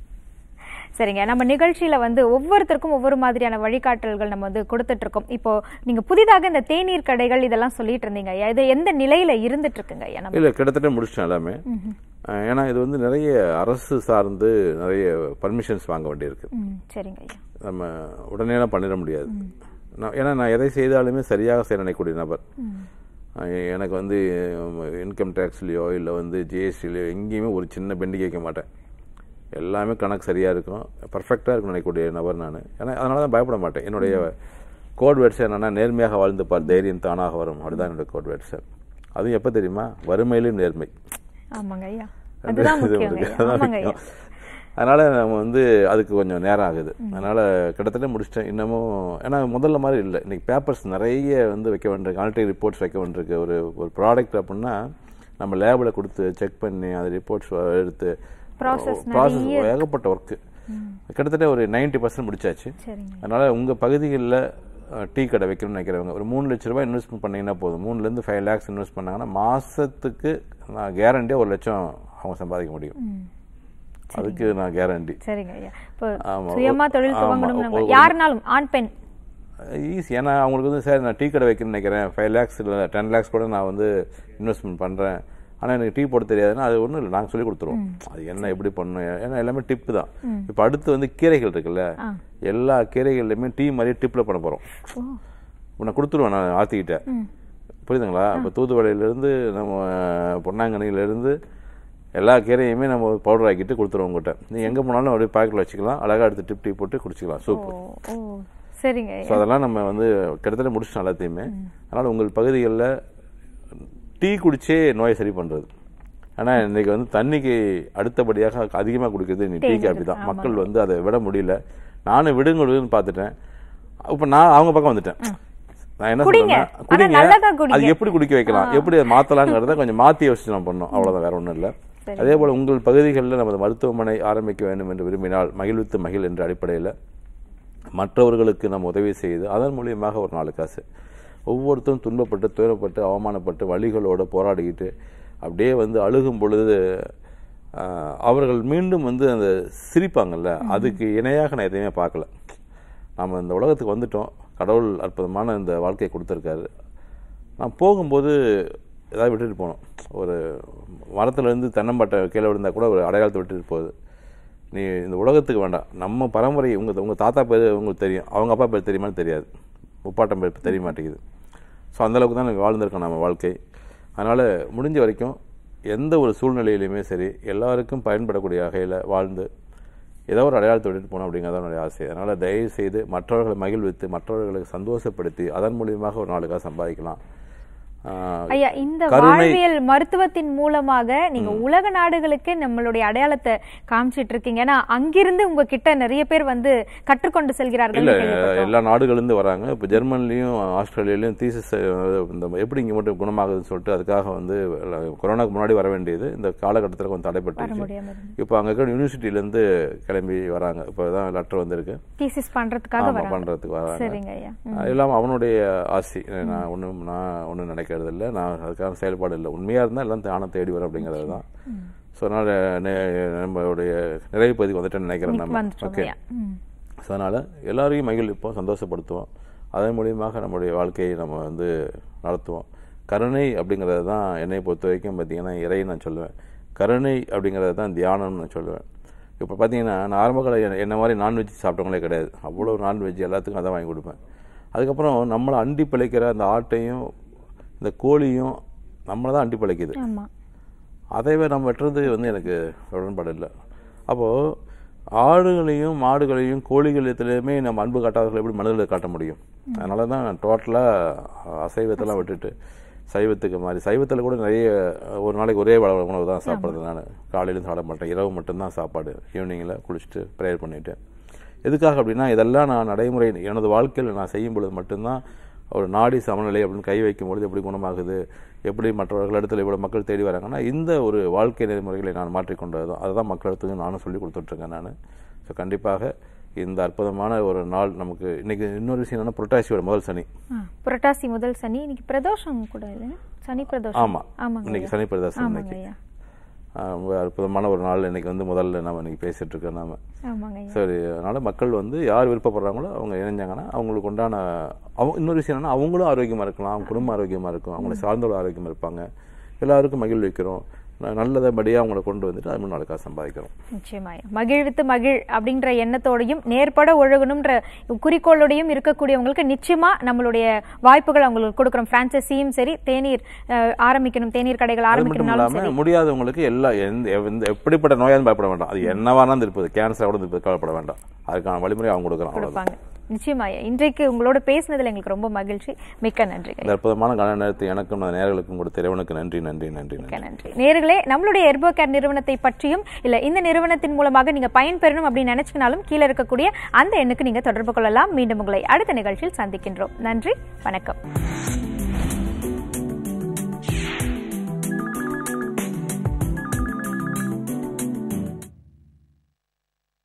சரிங்க நம்ம நிகழ்ச்சியில வந்து ஒவ்வொருத்தருக்கும் ஒவ்வொரு மாதிரியான வழிகாட்டல்கள் நம்ம வந்து கொடுத்துட்டு இருக்கோம் இப்போ நீங்க புதிதாக இந்த தேநீர் கடைகள் இதெல்லாம் சொல்லிட்டு இருந்தீங்க ஐயா இது எந்த நிலையில இருந்துட்டு இருக்குங்க ஐயா நம்ம இல்லை கிட்டத்தட்ட முடிச்சிட்டேன் எல்லாமே அஹ், ஏன்னா இது வந்து நிறைய அரசு சார்ந்து நிறைய பர்மிஷன்ஸ் வாங்க வேண்டியிருக்கு ம், சரிங்க ஐயா நம்ம உடனேலாம் பண்ணிட முடியாது நான் ஏன்னா நான் எதை செய்தாலுமே சரியாக செய்ய நினைக்கக்கூடிய நபர் அஹ் எனக்கு வந்து இன்கம் டேக்ஸ்லேயோ இல்லை வந்து ஜிஎஸ்டிலையோ எங்கேயுமே ஒரு சின்ன பெண்டி கேட்க மாட்டேன் எல்லாமே கணக்கு சரியாக இருக்கும் பர்ஃபெக்டாக இருக்கும் நினைக்கக்கூடிய நபர் நான் ஏன்னா அதனால தான் பயப்பட மாட்டேன் என்னுடைய கோட் வேர்ட்ஸ் என்னன்னா நேர்மையாக வாழ்ந்து பார் தைரியம் தானாக வரும் அப்படிதான் என்னோட கோட் வேர்ட்ஸ் அதுவும் எப்போ தெரியுமா வறுமையிலும் நேர்மை ஆமாங்க ஐயா அதுதான் இது முக்கியங்க உங்களுக்கு ஐயா அதான் ஆமாங்க ஐயா முக்கியம். அதனால நம்ம வந்து அதுக்கு கொஞ்சம் நேரம் ஆகுது அதனால கிட்டத்தட்ட முடிச்சிட்டேன் இன்னமும் ஏன்னா முதல்ல மாதிரி இல்லை இன்னைக்கு பேப்பர்ஸ் நிறைய வந்து வைக்க வேண்டியிருக்கு ஆல்ரெடி ரிப்போர்ட்ஸ் வைக்க வேண்டியிருக்கு ஒரு ஒரு ப்ராடக்ட் அப்படின்னா நம்ம லேபில் கொடுத்து செக் பண்ணி அந்த ரிப்போர்ட்ஸ் எடுத்து Process ப்ராசஸ் ஏகப்பட்ட ஒர்க்கு கிட்டத்தட்ட ஒரு 90% பர்சன்ட் முடிச்சாச்சு சரிங்க அதனால உங்க பகுதிகளில் டீ கடை வைக்கணும்னு நினைக்கிறவங்க ஒரு மூணு லட்ச ரூபாய் இன்வெஸ்ட்மெண்ட் பண்ணீங்கன்னா போதும் மூணுல இருந்து ஃபைவ் லேக்ஸ் இன்வெஸ்ட் பண்ணாங்கன்னா மாசத்துக்கு நான் கேரண்டியா ஒரு லட்சம் அவங்க சம்பாதிக்க முடியும் அதுக்கு நான் கேரண்டி சரிங்க ஐயா இப்போ ஆமா. சுயமா தொழில் ஆமா. துவங்கணும் ஒரு- யாருனாலும் ஆண் பெண் ஈஸி ஏன்னா அவங்களுக்கு வந்து சார் நான் டீ கடை வைக்கணும்னு நினைக்கிறேன் ஃபைவ் லேக்ஸ் இல்லை டென் லேக்ஸ் கூட நான் வந்து இன்வெஸ்ட்மெண்ட் பண்ணுறேன் ஆனால் எனக்கு டீ போட தெரியாதுன்னா அது ஒன்றும் இல்லை நாங்கள் சொல்லி கொடுத்துருவோம் அது என்ன எப்படி பண்ணணும் ஏன்னா எல்லாமே டிப்பு தான் இப்போ அடுத்து வந்து கீரைகள் இருக்குல்ல எல்லா கீரைகள்லையுமே டீ மாதிரியே டிப்பில் பண்ண போகிறோம் உன்னை கொடுத்துருவேன் நான் ஆற்றிக்கிட்ட புரியுதுங்களா இப்போ தூதுவளையிலேருந்து நம்ம பொன்னாங்கண்ணியிலேருந்து எல்லா கீரையுமே நம்ம பவுடர் ஆக்கிட்டு கொடுத்துருவோம் உங்கள்கிட்ட நீ எங்கே போனாலும் அப்படியே பாக்கெட்டில் வச்சுக்கலாம் அழகாக எடுத்து டிப் டீ போட்டு குடிச்சிக்கலாம் சூப் ஓ ஓ சரிங்க ஸோ ஐயா அதெல்லாம் நம்ம வந்து கிட்டத்தட்ட முடிச்சிட்டோம் எல்லாத்தையுமே அதனால் உங்கள் பகுதிகளில் டீ குடிச்சே நோயை சரி பண்ணுறது ஆனால் இன்னைக்கு வந்து தண்ணிக்கு அடுத்தபடியாக அதிகமாக குடிக்கிறது நீ டீ தேநீர் காபி தான் ஆமாங்க. மக்கள் வந்து அதை விட முடியல நானும் விடுங்க விடுன்னு பார்த்துட்டேன் இப்போ நான் அவங்க பக்கம் வந்துட்டேன் நான் என்ன குடிங்க. சொல்றேன்னா ஆனா குடிங்க நல்லதா குடிங்க. அது எப்படி குடிக்க வைக்கலாம் எப்படி அதை மாத்தலாங்கிறத கொஞ்சம் மாத்தி யோசிச்சு நம்ம பண்ணோம் அவ்வளவுதான் வேற ஒண்ணும் இல்ல சரி. அதே போல உங்கள் பகுதிகளில் நமது மருத்துவமனை ஆரம்பிக்க வேண்டும் என்று விரும்பினால் மகிழ்வித்து மகிழ் என்ற அடிப்படையில் மற்றவர்களுக்கு நம்ம உதவி செய்து அதன் மூலியமாக ஒரு நாலு காசு ஒவ்வொருத்தரும் துன்பப்பட்டு துயரப்பட்டு அவமானப்பட்டு வழிகளோட போராடிக்கிட்டு அப்படியே வந்து அழுகும் பொழுது ஆஹ், அவர்கள் மீண்டும் வந்து அந்த சிரிப்பாங்கல்ல அதுக்கு இணையாக நான் எதையுமே பார்க்கல நம்ம இந்த உலகத்துக்கு வந்துட்டோம் கடவுள் அற்புதமான இந்த வாழ்க்கையை கொடுத்துருக்காரு நான் போகும்போது ஏதாவது விட்டுட்டு போனோம் ஒரு மரத்துல இருந்து தென்னம்பட்டை கீழே விழுந்தா கூட ஒரு அடையாளத்தை விட்டுட்டு போகுது நீ இந்த உலகத்துக்கு வேண்டாம் நம்ம பரம்பரை உங்க உங்க தாத்தா பேர் உங்களுக்கு தெரியும் அவங்க அப்பா பேர் தெரியுமான்னு தெரியாது முப்பாட்டம் பேர் தெரிய மாட்டேங்குது ஸோ அந்தளவுக்கு தான் எனக்கு வாழ்ந்திருக்கோம் நம்ம வாழ்க்கை அதனால் முடிஞ்ச வரைக்கும் எந்த ஒரு சூழ்நிலையிலையுமே சரி எல்லாருக்கும் பயன்படக்கூடிய வகையில் வாழ்ந்து ஏதோ ஒரு அடையாளத்தை விட்டுட்டு போகணும் அப்படிங்கிறது என்னுடைய ஆசை அதனால் தயவு செய்து மற்றவர்களை மகிழ்வித்து மற்றவர்களை சந்தோஷப்படுத்தி அதன் மூலியமாக ஒரு நாளுக்காக சம்பாதிக்கலாம் ஆஹ் ஐயா இந்த கருணை- வாழ்வியல் மருத்துவத்தின் மூலமாக நீங்க உலக நாடுகளுக்கே நம்மளுடைய அடையாளத்தை காமிச்சிட்டு இருக்கீங்க ஏன்னா அங்கிருந்து உங்ககிட்ட நிறைய பேர் வந்து கற்றுக்கொண்டு செல்கிறார்கள் இல்ல எல்லா நாடுகள்லேருந்து வராங்க இப்போ ஜெர்மன்லையும் ஆஸ்திரேலியாலையும் தீசஸ் இந்த எப்படி இங்கே மட்டும் குணமாகுதுன்னு சொல்லிட்டு அதுக்காக வந்து எல்லாம் கொரோனாக்கு முன்னாடி வர வேண்டியது இந்த காலகட்டத்தில் கொஞ்சம் வர தடைப்பட்டுருச்சு முடியாம இருந்தது இப்போ அங்கே இருக்கிற யூனிவர்சிட்டியிலேருந்து கிளம்பி வராங்க இப்போ தான் லெட்டர் வந்திருக்கு தீசிஸ் பண்றதுக்காக ஆமா வராங்க பண்றதுக்கு வராங்க சரிங்க ஐயா அது இல்லாம அவனுடைய ஆசி நான் ஒண்ணும் நான் ஒண்ணும் நினைக்கிறது இல்லை நான் அதுக்கான செயல்பாடு இல்லை உண்மையா இருந்தா எல்லாம் தானம் தேடி வரும் அப்படிங்கிறது தான் ஸோ அதனால நெ- நம்மளுடைய நிறைவு பகுதிக்கு வந்துட்டேன்னு நினைக்கிறேன் நம்ம வந்துட்டோம் ஓகே ஐயா ம். ஸோ அதனால் எல்லாரையும் மகிழ்விப்போம் சந்தோஷப்படுத்துவோம் அதன் மூலியமாக நம்முடைய வாழ்க்கையை நம்ம வந்து நடத்துவோம் கருணை அப்படிங்கிறது தான் என்னை பொறுத்த வரைக்கும் பார்த்தீங்கன்னா இறை நான் சொல்லுவேன் கருணை அப்படிங்கிறது தான் தியானம்னு நான் சொல்லுவேன் இப்போ பார்த்தீங்கன்னா நான் ஆரம்ப கால என்ன- என்ன மாதிரி நான்வெஜ் சாப்பிட்டவங்களே கிடையாது அவ்வளோ நான்வெஜ் எல்லாத்துக்கும் அதான் வாங்கி கொடுப்பேன் அதுக்கப்புறம் நம்மளை அண்டி பிழைக்கிற அந்த ஆட்டையும் இந்த கோழியும் நம்மளை தான் அண்டி பிழைக்குது ஆமா அதைவே நம்ம வெட்டுறது வந்து எனக்கு உடன்பாடு இல்லை அப்போது ஆடுகளையும் மாடுகளையும் கோழிகளத்துலேயுமே நம்ம அன்பு காட்டாதவர்கள் எப்படி மனிதர்களை காட்ட முடியும் அதனால தான் நான் டோட்டலாக அசைவத்தெல்லாம் விட்டுட்டு சைவத்துக்கு மாதிரி சைவத்தில் கூட நிறைய ஒரு நாளைக்கு ஒரே வள உணவு தான் சாப்பிட்றது நான் காலையிலும் சாப்பிட மாட்டேன் இரவு மட்டும்தான் சாப்பாடு ஈவினிங்கில் குளிச்சுட்டு ப்ரேயர் பண்ணிட்டு எதுக்காக அப்படின்னா இதெல்லாம் நான் நடைமுறை எனது வாழ்க்கையில் நான் செய்யும் பொழுது மட்டும்தான் ஒரு நாடி சமநிலை அப்படின்னு கை வைக்கும் பொழுது எப்படி குணமாகுது எப்படி மற்றவர்களிடத்தில் இவ்வளோ மக்கள் தேடி வராங்கன்னா இந்த ஒரு வாழ்க்கை நெறிமுறைகளை நான் மாற்றிக்கொண்டது தான் அதுதான் மக்களிடத்துக்கு நானும் சொல்லி கொடுத்துட்ருக்கேன் நான் ஸோ கண்டிப்பாக இந்த அற்புதமான ஒரு நாள் நமக்கு இன்னைக்கு இன்னொரு விஷயம் என்னன்னா புரட்டாசியோட முதல் சனி ஆ, புரட்டாசி முதல் சனி இன்னைக்கு பிரதோஷம் கூட இல்லை சனி பிரதோஷம் ஆமா ஆமாங்க இன்னைக்கு ஐயா. சனி பிரதோஷம் ஆமாங்க இன்னைக்கு ஐயா ஆஹ் ரொம்ப அற்புதமான ஒரு நாள் இன்னைக்கு வந்து முதல்ல நம்ம இன்னைக்கு பேசிட்டு இருக்கோம் நாம ஆமாங்க ஐயா சரி அதனால மக்கள் வந்து யார் விருப்பப்படுறாங்களோ அவங்க இணைஞ்சாங்கன்னா அவங்களுக்கு உண்டான அவங்க இன்னொரு விஷயம் என்னன்னா அவங்களும் ஆரோக்கியமா இருக்கலாம் அவங்க குடும்பம் ஆரோக்கியமா இருக்கும் அவங்களை சார்ந்தவர்கள் ஆரோக்கியமா இருப்பாங்க எல்லாருக்கும் மகிழ்விக்கிறோம் ந- நல்லதபடியா அவங்கள கொண்டு வந்துட்டு அது நாளுக்காக சம்பாதிக்கிறோம் நிச்சயமாய் மகிழ்வித்து மகிழ் அப்படின்ற எண்ணத்தோடையும் நேர்பட ஒழுகணும்ன்ற குறிக்கோளோடையும் இருக்கக்கூடியவங்களுக்கு நிச்சயமா நம்மளுடைய வாய்ப்புகள் அவங்களுக்கு கொடுக்குறோம் பிரான்சைசியும் சரி தேநீர் அஹ், ஆரம்பிக்கணும் தேநீர் கடைகள் அது மட்டும் ஆரம்பிக்கணும்னாலும் இல்லாம சரி முடியாதவங்களுக்கு எல்லா எந்த எந்த- எப்படிப்பட்ட நோயாலும் பயப்பட வேண்டாம் அது என்னவானா இருப்பது கேன்சர் கூட இருப்பது கவலைப்பட வேண்டாம் அதுக்கான வழிமுறை அவங்க கொடுக்குறாங்க அவ்வளவுதான் கொடுப்பாங்க நிச்சயமாயா இன்றைக்கு உங்களோட பேசினதுல எங்களுக்கு ரொம்ப மகிழ்ச்சி மிக்க நன்றிங்க இந்த அற்புதமான கால நேரத்தை எனக்கும் அந்த நேர்களுக்கும் கொடுத்த இறைவனுக்கு நன்றி நன்றி நன்றி நன்றி மிக்க நன்றி நேர்களே நம்மளுடைய எர்போ கேர் நிறுவனத்தை பற்றியும் இல்ல இந்த நிறுவனத்தின் மூலமாக நீங்க பயன்பெறணும் அப்படின்னு நினைச்சுக்கினாலும் கீழே இருக்கக்கூடிய அந்த எண்ணுக்கு நீங்க தொடர்பு கொள்ளலாம் மீண்டும் உங்களை அடுத்த நிகழ்ச்சியில் சந்திக்கின்றோம் நன்றி வணக்கம்